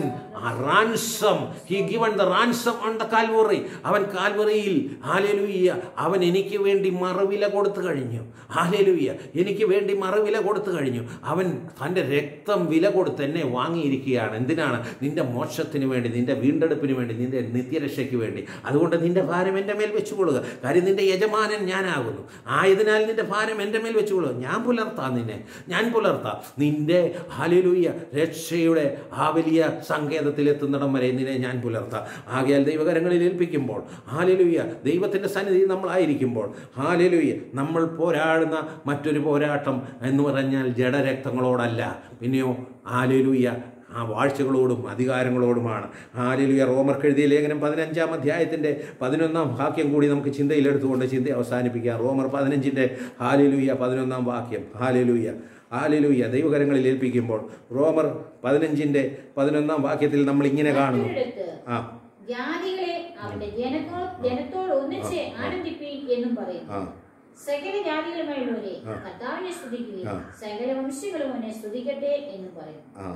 ransom he given the ransom on the Calvary അവൻ കാൽവറിയിൽ ആലേലുയ്യ അവൻ എനിക്ക് വേണ്ടി മറവില കൊടുത്തു കഴിഞ്ഞു ആലേലുയ്യ എനിക്ക് വേണ്ടി മറവില കൊടുത്തു കഴിഞ്ഞു അവൻ തൻ്റെ രക്തം വില കൊടുത്ത് എന്നെ വാങ്ങിയിരിക്കുകയാണ് എന്തിനാണ് നിന്റെ മോക്ഷത്തിന് വേണ്ടി നിന്റെ വീണ്ടെടുപ്പിന് വേണ്ടി നിന്റെ നിത്യരക്ഷയ്ക്ക് വേണ്ടി അതുകൊണ്ട് നിന്റെ ഭാരം എൻ്റെ മേൽ വെച്ചുകൊള്ളുക കാര്യം നിന്റെ യജമാനൻ ഞാനാകുന്നു ആയതിനാൽ നിന്റെ ഭാരം എൻ്റെ മേൽ വെച്ചുകൊള്ളുക ഞാൻ പുലർത്താം നിന്നെ ഞാൻ പുലർത്താം നിന്റെ ഹാലിലൂയ രക്ഷയുടെ ആ വലിയ സങ്കേതത്തിലെത്തുന്നിടം വരെ നിന്നെ ഞാൻ പുലർത്താം ആകയാൽ ദൈവകരങ്ങളിൽ ഏൽപ്പിക്കുമ്പോൾ ഹാലിലൂയ ദൈവത്തിൻ്റെ സന്നിധി നമ്മളായിരിക്കുമ്പോൾ ഹാലിലൂയ നമ്മൾ പോരാടുന്ന മറ്റൊരു പോരാട്ടം എന്ന് പറഞ്ഞാൽ ജഡരക്തങ്ങളോടല്ല പിന്നെയോ ഹാലിലൂയ ആ വാഴ്ചകളോടും അധികാരങ്ങളോടുമാണ് ഹാലിലുയ റോമർക്ക് എഴുതിയ ലേഖനം പതിനഞ്ചാം അധ്യായത്തിൻ്റെ പതിനൊന്നാം വാക്യം കൂടി നമുക്ക് ചിന്തയിലെടുത്തുകൊണ്ട് ചിന്ത അവസാനിപ്പിക്കാം റോമർ പതിനഞ്ചിൻ്റെ ഹാലിലുയ പതിനൊന്നാം വാക്യം ഹാലിലുയ ഹാലിലുയ ദൈവകരങ്ങളിൽ ഏൽപ്പിക്കുമ്പോൾ റോമർ പതിനഞ്ചിൻ്റെ പതിനൊന്നാം വാക്യത്തിൽ നമ്മൾ ഇങ്ങനെ കാണുന്നു മറ്റൊരിടത്ത് ആ ജാതികളെ അവന്റെ ജനത്തോ ജനത്തോട് ഒന്നിച്ച് ആനന്ദിപ്പീൻ എന്നും പറയും ആ സകല ജാതികളുമായുള്ളവരെ ആ. കർത്താവിനെ സ്തുതിക്കുകയും ആ. സകല വംശങ്ങളും അവനെ സ്തുതിക്കട്ടെ എന്നും പറയും ആ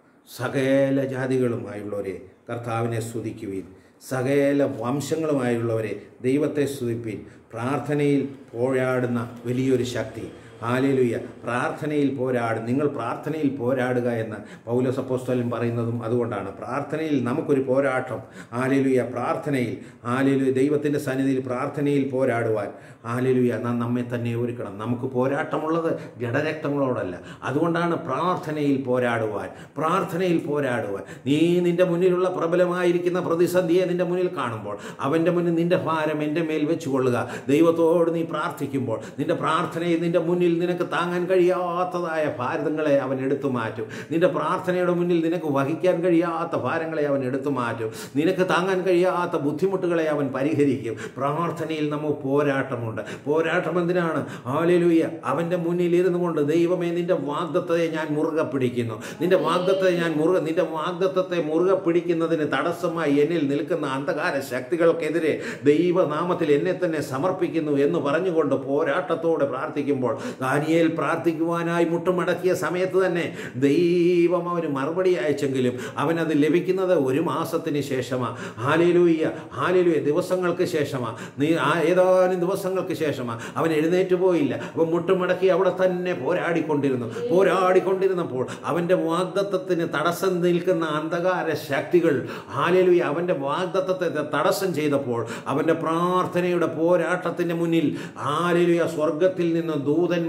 സകല ജാതികളുമായുള്ളവരെ കർത്താവിനെ സ്തുതിക്കുവിൻ സകല വംശങ്ങളുമായുള്ളവരെ ദൈവത്തെ സ്തുതിപ്പിൻ പ്രാർത്ഥനയിൽ പോരാടുന്ന വലിയൊരു ശക്തി ഹാലേലുയ്യ പ്രാർത്ഥനയിൽ പോരാടും നിങ്ങൾ പ്രാർത്ഥനയിൽ പോരാടുക എന്ന് പൗലോസ് അപ്പോസ്തലൻ പറയുന്നതും അതുകൊണ്ടാണ് പ്രാർത്ഥനയിൽ നമുക്കൊരു പോരാട്ടം ഹാലേലുയ്യ പ്രാർത്ഥനയിൽ ഹാലേലുയ ദൈവത്തിൻ്റെ സന്നിധിയിൽ പ്രാർത്ഥനയിൽ പോരാടുവാൻ ഹാലേലുയ്യ നാം നമ്മെ തന്നെ ഒരുക്കണം നമുക്ക് പോരാട്ടമുള്ളത് ജഡരക്തങ്ങളോടല്ല അതുകൊണ്ടാണ് പ്രാർത്ഥനയിൽ പോരാടുവാൻ പ്രാർത്ഥനയിൽ പോരാടുവാൻ നീ നിന്റെ മുന്നിലുള്ള പ്രബലമായിരിക്കുന്ന പ്രതിസന്ധിയെ നിന്റെ മുന്നിൽ കാണുമ്പോൾ അവൻ്റെ മുന്നിൽ നിന്റെ ഭാരം എൻ്റെ മേൽ വെച്ചുകൊള്ളുക ദൈവത്തോട് നീ പ്രാർത്ഥിക്കുമ്പോൾ നിന്റെ പ്രാർത്ഥനയിൽ നിന്റെ മുന്നിൽ നിനക്ക് താങ്ങാൻ കഴിയാത്തതായ ഭാരതങ്ങളെ അവൻ എടുത്തു മാറ്റും നിന്റെ പ്രാർത്ഥനയുടെ മുന്നിൽ നിനക്ക് വഹിക്കാൻ കഴിയാത്ത ഭാരങ്ങളെ അവൻ എടുത്തു മാറ്റും നിനക്ക് താങ്ങാൻ കഴിയാത്ത ബുദ്ധിമുട്ടുകളെ അവൻ പരിഹരിക്കും പ്രാർത്ഥനയിൽ നമുക്ക് പോരാട്ടമുണ്ട് പോരാട്ടം എന്തിനാണ് ആലിലുയ്യ അവൻ്റെ മുന്നിൽ ഇരുന്നു കൊണ്ട് ദൈവമേ നിന്റെ വാഗ്ദത്തത്തെ ഞാൻ മുറുകെ പിടിക്കുന്നു നിന്റെ വാഗ്ദത്തെ ഞാൻ മുറുകെ നിന്റെ വാഗ്ദത്തത്തെ മുറുകെ പിടിക്കുന്നതിന് തടസ്സമായി എന്നിൽ നിൽക്കുന്ന അന്ധകാര ശക്തികൾക്കെതിരെ ദൈവനാമത്തിൽ എന്നെ തന്നെ സമർപ്പിക്കുന്നു എന്ന് പറഞ്ഞുകൊണ്ട് പോരാട്ടത്തോടെ പ്രാർത്ഥിക്കുമ്പോൾ ദാനിയേൽ പ്രാർത്ഥിക്കുവാനായി മുട്ടുമടക്കിയ സമയത്ത് തന്നെ ദൈവം അവന് മറുപടി അയച്ചെങ്കിലും അവനത് ലഭിക്കുന്നത് ഒരു മാസത്തിന് ശേഷമാണ് ഹാലേലൂയ്യ ഹാലേലൂയ ദിവസങ്ങൾക്ക് ശേഷമാണ് നീ ആ ഏതാനും ദിവസങ്ങൾക്ക് ശേഷമാണ് അവൻ എഴുന്നേറ്റ് പോയില്ല അവൻ മുട്ടുമടക്കി അവിടെ തന്നെ പോരാടിക്കൊണ്ടിരുന്നു പോരാടിക്കൊണ്ടിരുന്നപ്പോൾ അവൻ്റെ വാഗ്ദത്തത്തിന് തടസ്സം നിൽക്കുന്ന അന്ധകാര ശക്തികൾ ഹാലേലൂയ അവൻ്റെ വാഗ്ദത്തത്തെ തടസ്സം ചെയ്തപ്പോൾ അവൻ്റെ പ്രാർത്ഥനയുടെ പോരാട്ടത്തിൻ്റെ മുന്നിൽ ഹാലേലൂയ സ്വർഗത്തിൽ നിന്ന് ദൂതന്മാർ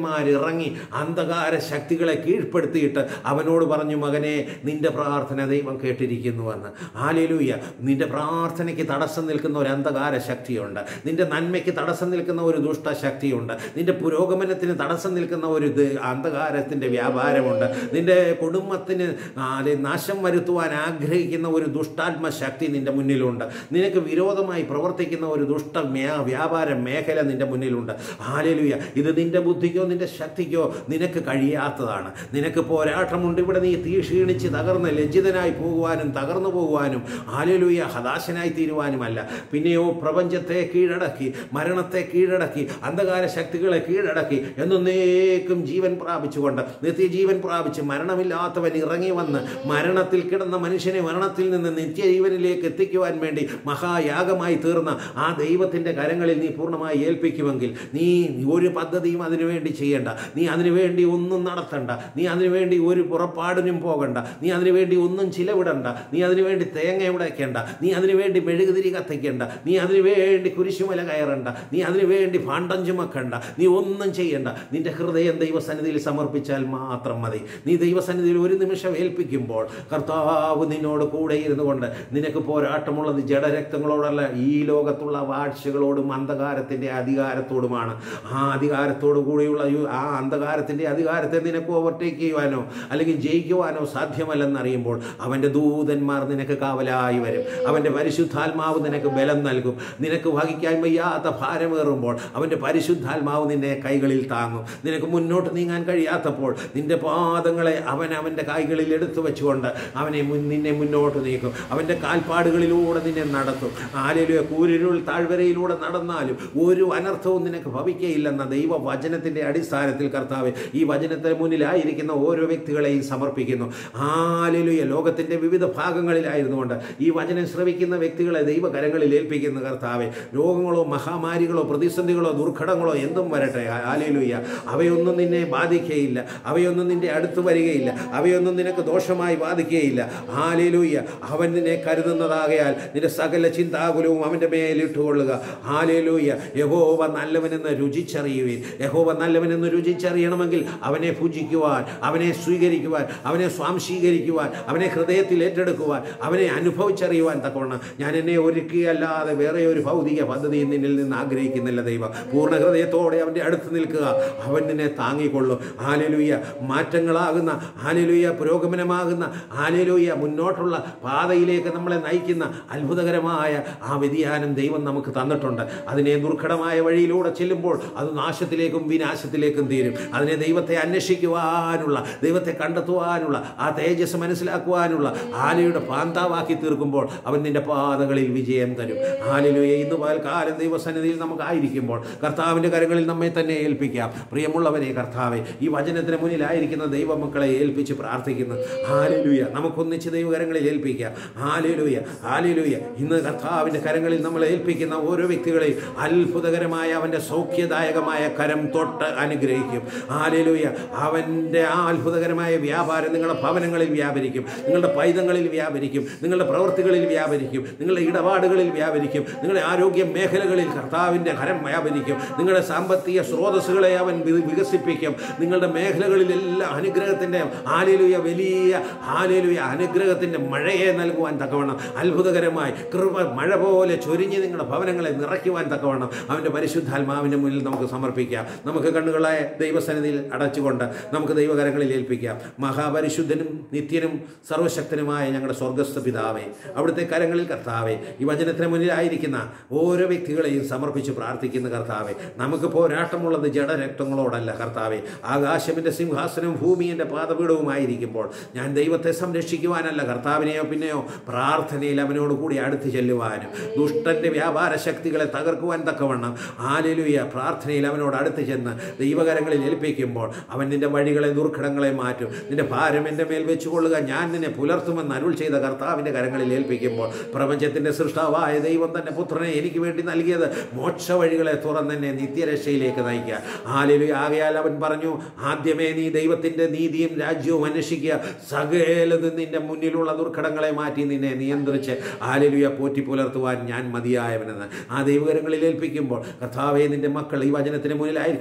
ദൂതന്മാർ ഇറങ്ങി അന്ധകാര ശക്തികളെ കീഴ്പ്പെടുത്തിയിട്ട് അവനോട് പറഞ്ഞു മകനെ നിന്റെ പ്രാർത്ഥന ദൈവം കേട്ടിരിക്കുന്നുവെന്ന് ആലേലൂയ നിന്റെ പ്രാർത്ഥനയ്ക്ക് തടസ്സം നിൽക്കുന്ന ഒരു അന്ധകാര ശക്തിയുണ്ട് നിന്റെ നന്മയ്ക്ക് തടസ്സം നിൽക്കുന്ന ഒരു ദുഷ്ടശക്തിയുണ്ട് നിന്റെ പുരോഗമനത്തിന് തടസ്സം നിൽക്കുന്ന ഒരു ദ- അന്ധകാരത്തിൻ്റെ വ്യാപാരമുണ്ട് നിന്റെ കുടുംബത്തിന് ആ, അതെ, നാശം വരുത്തുവാൻ ആഗ്രഹിക്കുന്ന ഒരു ദുഷ്ടാത്മ ശക്തി നിന്റെ മുന്നിലുണ്ട് നിനക്ക് വിരോധമായി പ്രവർത്തിക്കുന്ന ഒരു ദുഷ്ട മേ വ്യാപാര മേഖല നിന്റെ മുന്നിലുണ്ട് ആലേലുയ ഇത് നിന്റെ ബുദ്ധിക്കോ നിന്റെ ശക്തിക്കോ നിനക്ക് കഴിയാത്തതാണ് നിനക്ക് പോരാട്ടമുണ്ട് ഇവിടെ നീ തീ ക്ഷീണിച്ച് തകർന്ന് ലജ്ജിതനായി പോകുവാനും തകർന്നു പോകുവാനും ആലേലുയ ഹതാശനായി തീരുവാനുമല്ല പിന്നെയോ പ്രപഞ്ചത്തെ കീഴടക്കി മരണത്തെ കീഴടക്കി അന്ധകാര ശക്തികളെ കീഴടക്കി എന്നേക്കും ജീവൻ പ്രാപിച്ചുകൊണ്ട് നിത്യജീവൻ പ്രാപിച്ച് മരണമില്ലാത്തവൻ ഇറങ്ങി വന്ന് മരണത്തിൽ കിടന്ന മനുഷ്യനെ മരണത്തിൽ നിന്ന് നിത്യജീവനിലേക്ക് എത്തിക്കുവാൻ വേണ്ടി മഹായാഗമായി തീർന്ന ആ ദൈവത്തിൻ്റെ കരങ്ങളിൽ നീ പൂർണ്ണമായി ഏൽപ്പിക്കുമെങ്കിൽ നീ ഒരു പദ്ധതിയും അതിനുവേണ്ടി ചെയ്യണ്ട നീ അതിനുവേണ്ടി ഒന്നും നടത്തണ്ട നീ അതിനുവേണ്ടി ഒരു പുറപ്പാടിനും പോകണ്ട നീ അതിനുവേണ്ടി ഒന്നും ചിലവിടണ്ട നീ അതിനുവേണ്ടി തേങ്ങ ഉടയ്ക്കേണ്ട നീ അതിനുവേണ്ടി മെഴുകുതിരി കത്തിക്കേണ്ട നീ അതിനുവേണ്ടി കുരിശുമല കയറണ്ട നീ അതിനുവേണ്ടി ഭാണ്ഡം ചുമക്കണ്ട നീ ഒന്നും ചെയ്യണ്ട നിന്റെ ഹൃദയം ദൈവസന്നിധിയിൽ സമർപ്പിച്ചാൽ മാത്രം മതി നീ ദൈവസന്നിധിയിൽ ഒരു നിമിഷം ഏൽപ്പിക്കുമ്പോൾ കർത്താവ് നിന്നോട് കൂടെ ഇരുന്നു കൊണ്ട് നിനക്ക് പോരാട്ടമുള്ളത് ജഡരക്തങ്ങളോടല്ല ഈ ലോകത്തുള്ള വാഴ്ചകളോടും അന്ധകാരത്തിൻ്റെ അധികാരത്തോടുമാണ് ആ അധികാരത്തോടു കൂടിയുള്ള ഈ- ആ അന്ധകാരത്തിൻ്റെ അധികാരത്തെ നിനക്ക് ഓവർടേക്ക് ചെയ്യുവാനോ അല്ലെങ്കിൽ ജയിക്കുവാനോ സാധ്യമല്ലെന്നറിയുമ്പോൾ അവൻ്റെ ദൂതന്മാർ നിനക്ക് കാവലായി വരും അവൻ്റെ പരിശുദ്ധാത്മാവ് നിനക്ക് ബലം നൽകും നിനക്ക് വഹിക്കാൻ വയ്യാത്ത ഭാരമേറുമ്പോൾ അവൻ്റെ പരിശുദ്ധാത്മാവ് നിന്നെ കൈകളിൽ താങ്ങും നിനക്ക് മുന്നോട്ട് നീങ്ങാൻ കഴിയാത്തപ്പോൾ നിന്റെ പാദങ്ങളെ അവൻ അവൻ്റെ കൈകളിൽ എടുത്തു വെച്ചുകൊണ്ട് അവനെ മുൻ- നിന്നെ മുന്നോട്ട് നീക്കും അവൻ്റെ കാൽപ്പാടുകളിലൂടെ നിന്നെ നടത്തും ആലിലൂയ കൂരിരുൾ താഴ്വരയിലൂടെ നടന്നാലും ഒരു അനർത്ഥവും നിനക്ക് ഭവിക്കയില്ലെന്ന ദൈവ വചനത്തിൻ്റെ അടിസ്ഥാനത്തിൽ കർത്താവ് ഈ വചനത്തിന് മുന്നിലായിരിക്കുന്ന ഓരോ വ്യക്തികളെയും സമർപ്പിക്കുന്നു ആലിലുയ ലോകത്തിൻ്റെ വിവിധ ഭാഗങ്ങളിലായിരുന്നുകൊണ്ട് ഈ വചനം ശ്രവിക്കുന്ന വ്യക്തികളെ ദൈവകരങ്ങളിൽ ഏൽപ്പിക്കുന്ന കർത്താവെ രോഗങ്ങളോ മഹാമാരികളോ പ്രതിസന്ധികളോ ദുർഘടങ്ങളോ എന്തും വരട്ടെ ആലിലുയ അവയൊന്നും നിന്നെ ബാധിക്കുകയില്ല അവയൊന്നും നിന്റെ അടുത്ത് വരികയില്ല അവയൊന്നും നിനക്ക് ദോഷമായി ബാധിക്കുകയില്ല ആലിലുയ അവൻ നിന്നെ കരുതുന്നതാകയാൽ നിന്റെ സകല ചിന്താകുലവും അവൻ്റെ മേലിട്ടുകൊള്ളുക ആലിലുയ യഹോവ നല്ലവനെന്ന് രുചിച്ചറിയുവിൻ യഹോവ നല്ലവനെന്ന് രുചിച്ചറിയണമെങ്കിൽ അവനെ പൂജിക്കുവാൻ അവനെ സ്വീകരിക്കുവാൻ അവനെ സ്വാംശീകരിക്കുവാൻ അവനെ ഹൃദയത്തിൽ ഏറ്റെടുക്കുവാൻ അവനെ അനുഭവിച്ചറിയുവാൻ തക്കവണ്ണം ഞാൻ എന്നെ ഒരുക്കിയല്ലാതെ വേറെ ഒരു ഭൗതിക പദ്ധതിയും നിന്നിൽ നിന്ന് ആഗ്രഹിക്കുന്നില്ല ദൈവം പൂർണ്ണ ഹൃദയത്തോടെ അവൻ്റെ അടുത്ത് നിൽക്കുക അവൻ നിന്നെ താങ്ങിക്കൊള്ളും ആലിലുയ്യ മാറ്റങ്ങളാകുന്ന ആലിലുയ്യ പുരോഗമനമാകുന്ന ആലിലുയ്യ മുന്നോട്ടുള്ള പാതയിലേക്ക് നമ്മളെ നയിക്കുന്ന അത്ഭുതകരമായ ആ വ്യതിയാനം ദൈവം നമുക്ക് തന്നിട്ടുണ്ട് അതിനെ ദുർഘടമായ വഴിയിലൂടെ ചെല്ലുമ്പോൾ അത് നാശത്തിലേക്കും വിനാശത്തിലേക്കും തീരും അതിനെ ദൈവത്തെ അന്വേഷിക്കുവാനുള്ള ദൈവത്തെ കണ്ടെത്തുവാനുള്ള ആ തേജസ് മനസ്സിലാക്കുവാനുള്ള ആലയുടെ പാന്താവാക്കി തീർക്കുമ്പോൾ അവൻ നിന്റെ പാതകളിൽ വിജയം തരും ആലിലുയെ ഇന്ന് പകൽക്കാലം ദൈവസന്നിധിയിൽ നമുക്കായിരിക്കുമ്പോൾ കർത്താവിൻ്റെ കരങ്ങളിൽ നമ്മെ തന്നെ ഏൽപ്പിക്കാം പ്രിയമുള്ളവരെ കർത്താവെ ഈ വചനത്തിന് മുന്നിലായിരിക്കുന്ന ദൈവമക്കളെ ഏൽപ്പിച്ച് പ്രാർത്ഥിക്കുന്നു ആലിലുയ നമുക്കൊന്നിച്ച് ദൈവകരങ്ങളിൽ ഏൽപ്പിക്കാം ആലിലുയ ആലിലുയ ഇന്ന് കർത്താവിൻ്റെ കരങ്ങളിൽ നമ്മൾ ഏൽപ്പിക്കുന്ന ഓരോ വ്യക്തികളെയും അത്ഭുതകരമായ അവൻ്റെ സൗഖ്യദായകമായ കരം തൊട്ട് അനുഗ്രഹിക്കും ആലിലുയ അവൻ്റെ ആ അത്ഭുതകരമായ വ്യാപാരം നിങ്ങളുടെ ഭവനങ്ങളിൽ വ്യാപരിക്കും നിങ്ങളുടെ പൈതങ്ങളിൽ വ്യാപരിക്കും നിങ്ങളുടെ പ്രവൃത്തികളിൽ വ്യാപരിക്കും നിങ്ങളുടെ ഇടപാടുകളിൽ വ്യാപരിക്കും നിങ്ങളുടെ ആരോഗ്യ മേഖലകളിൽ കർത്താവിൻ്റെ കരം വ്യാപരിക്കും നിങ്ങളുടെ സാമ്പത്തിക സ്രോതസ്സുകളെ അവൻ വി- വികസിപ്പിക്കും നിങ്ങളുടെ മേഖലകളിലെല്ലാം അനുഗ്രഹത്തിൻ്റെ ആലേലുയ വലിയ ആലേലുയ അനുഗ്രഹത്തിൻ്റെ മഴയെ നൽകുവാൻ തക്കവണ്ണം അത്ഭുതകരമായി കൃപ മഴ പോലെ ചൊരിഞ്ഞ് നിങ്ങളുടെ ഭവനങ്ങളെ നിറയ്ക്കുവാൻ തക്കവണ്ണം അവൻ്റെ പരിശുദ്ധാത്മാവിൻ്റെ മുന്നിൽ നമുക്ക് സമർപ്പിക്കാം നമുക്ക് കണ്ണുകളെ ദൈവസന്നിധിയിൽ അടച്ചുകൊണ്ട് നമുക്ക് ദൈവകരങ്ങളിൽ ഏൽപ്പിക്കാം മഹാപരിശുദ്ധനും നിത്യനും സർവശക്തനുമായ ഞങ്ങളുടെ സ്വർഗസ്ഥ പിതാവേ അവിടുത്തെ കരങ്ങളിൽ കർത്താവേ ഈ വചനത്തിന് മുന്നിലായിരിക്കുന്ന ഓരോ വ്യക്തികളെയും സമർപ്പിച്ച് പ്രാർത്ഥിക്കുന്ന കർത്താവേ നമുക്ക് പോരാട്ടമുള്ളത് ജഡരക്തങ്ങളോടല്ല കർത്താവേ ആകാശമിൻ്റെ സിംഹാസനവും ഭൂമിയുടെ പാദപീഠവുമായിരിക്കുമ്പോൾ ഞാൻ ദൈവത്തെ സംരക്ഷിക്കുവാനല്ല കർത്താവിനെയോ പിന്നെയോ പ്രാർത്ഥനയിൽ അവനോട് കൂടി അടുത്ത് ചെല്ലുവാനും ദുഷ്ടന്റെ വ്യാപാര ശക്തികളെ തകർക്കുവാൻ തക്കവണ്ണം ആലിലുയ പ്രാർത്ഥനയിൽ അവനോട് അടുത്ത് ചെന്ന് ദൈവകരങ്ങളിൽ ഏൽപ്പിക്കുമ്പോൾ അവൻ നിന്റെ വഴികളെ ദുർഘടങ്ങളെ മാറ്റും നിന്റെ ഭാരം എൻ്റെ മേൽ വെച്ചുകൊള്ളുക ഞാൻ നിന്നെ പുലർത്തുമെന്ന് അരുൾ ചെയ്ത കർത്താവിൻ്റെ കരങ്ങളിൽ ഏൽപ്പിക്കുമ്പോൾ പ്രപഞ്ചത്തിൻ്റെ സൃഷ്ടാവായ ദൈവം തന്നെ പുത്രനെ എനിക്ക് വേണ്ടി നൽകിയത് മോക്ഷ വഴികളെ തുറന്നെന്നെ നിത്യരക്ഷയിലേക്ക് നയിക്കുക ആലിലു ആകയാൽ അവൻ പറഞ്ഞു ആദ്യമേ നീ ദൈവത്തിൻ്റെ നീതിയും രാജ്യവും അന്വേഷിക്കുക സകലതും നിന്റെ മുന്നിലുള്ള ദുർഘടങ്ങളെ മാറ്റി നിന്നെ നിയന്ത്രിച്ച് ആലിലുയ പോറ്റി പുലർത്തുവാൻ ഞാൻ മതിയായവനെന്ന് ആ ദൈവകരങ്ങളിൽ ഏൽപ്പിക്കുമ്പോൾ കർത്താവെ നിന്റെ മക്കൾ ഈ വചനത്തിന് മുന്നിലായിരിക്കുന്ന മക്കളെ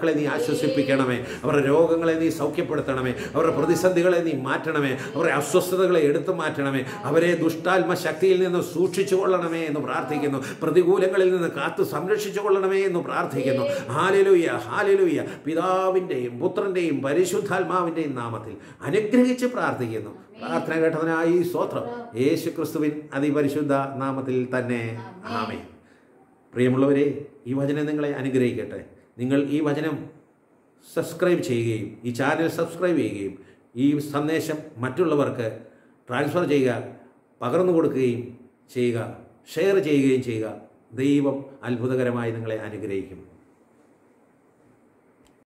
ഹൃദയങ്ങളെ നീ ആശ്വസിപ്പിക്കണമേ അവരുടെ രോഗങ്ങളെ നീ സൗഖ്യപ്പെടുത്തണമേ അവരുടെ പ്രതിസന്ധികളെ നീ മാറ്റണമേ അവരുടെ അസ്വസ്ഥതകളെ എടുത്തു മാറ്റണമേ അവരെ ദുഷ്ടാത്മ ശക്തിയിൽ നിന്ന് സൂക്ഷിച്ചു കൊള്ളണമേ എന്ന് പ്രാർത്ഥിക്കുന്നു പ്രതികൂലങ്ങളിൽ നിന്ന് കാത്തു സംരക്ഷിച്ചു കൊള്ളണമേ എന്ന് പ്രാർത്ഥിക്കുന്നു ഹാലലുയ്യ ഹാലലുയ്യ പിതാവിൻ്റെയും പുത്രൻ്റെയും പരിശുദ്ധാത്മാവിൻ്റെയും നാമത്തിൽ അനുഗ്രഹിച്ച് പ്രാർത്ഥിക്കുന്നു പ്രാർത്ഥന കേട്ടതിനായി സ്തോത്രം യേശു ക്രിസ്തുവിൻ അതിപരിശുദ്ധ നാമത്തിൽ തന്നെ ആമേ പ്രിയമുള്ളവരെ ഈ വചനം നിങ്ങളെ അനുഗ്രഹിക്കട്ടെ നിങ്ങൾ ഈ വചനം സബ്സ്ക്രൈബ് ചെയ്യുകയും ഈ ചാനൽ സബ്സ്ക്രൈബ് ചെയ്യുകയും ഈ സന്ദേശം മറ്റുള്ളവർക്ക് ട്രാൻസ്ഫർ ചെയ്യുക പകർന്നു കൊടുക്കുകയും ചെയ്യുക ഷെയർ ചെയ്യുകയും ചെയ്യുക ദൈവം അത്ഭുതകരമായി നിങ്ങളെ അനുഗ്രഹിക്കും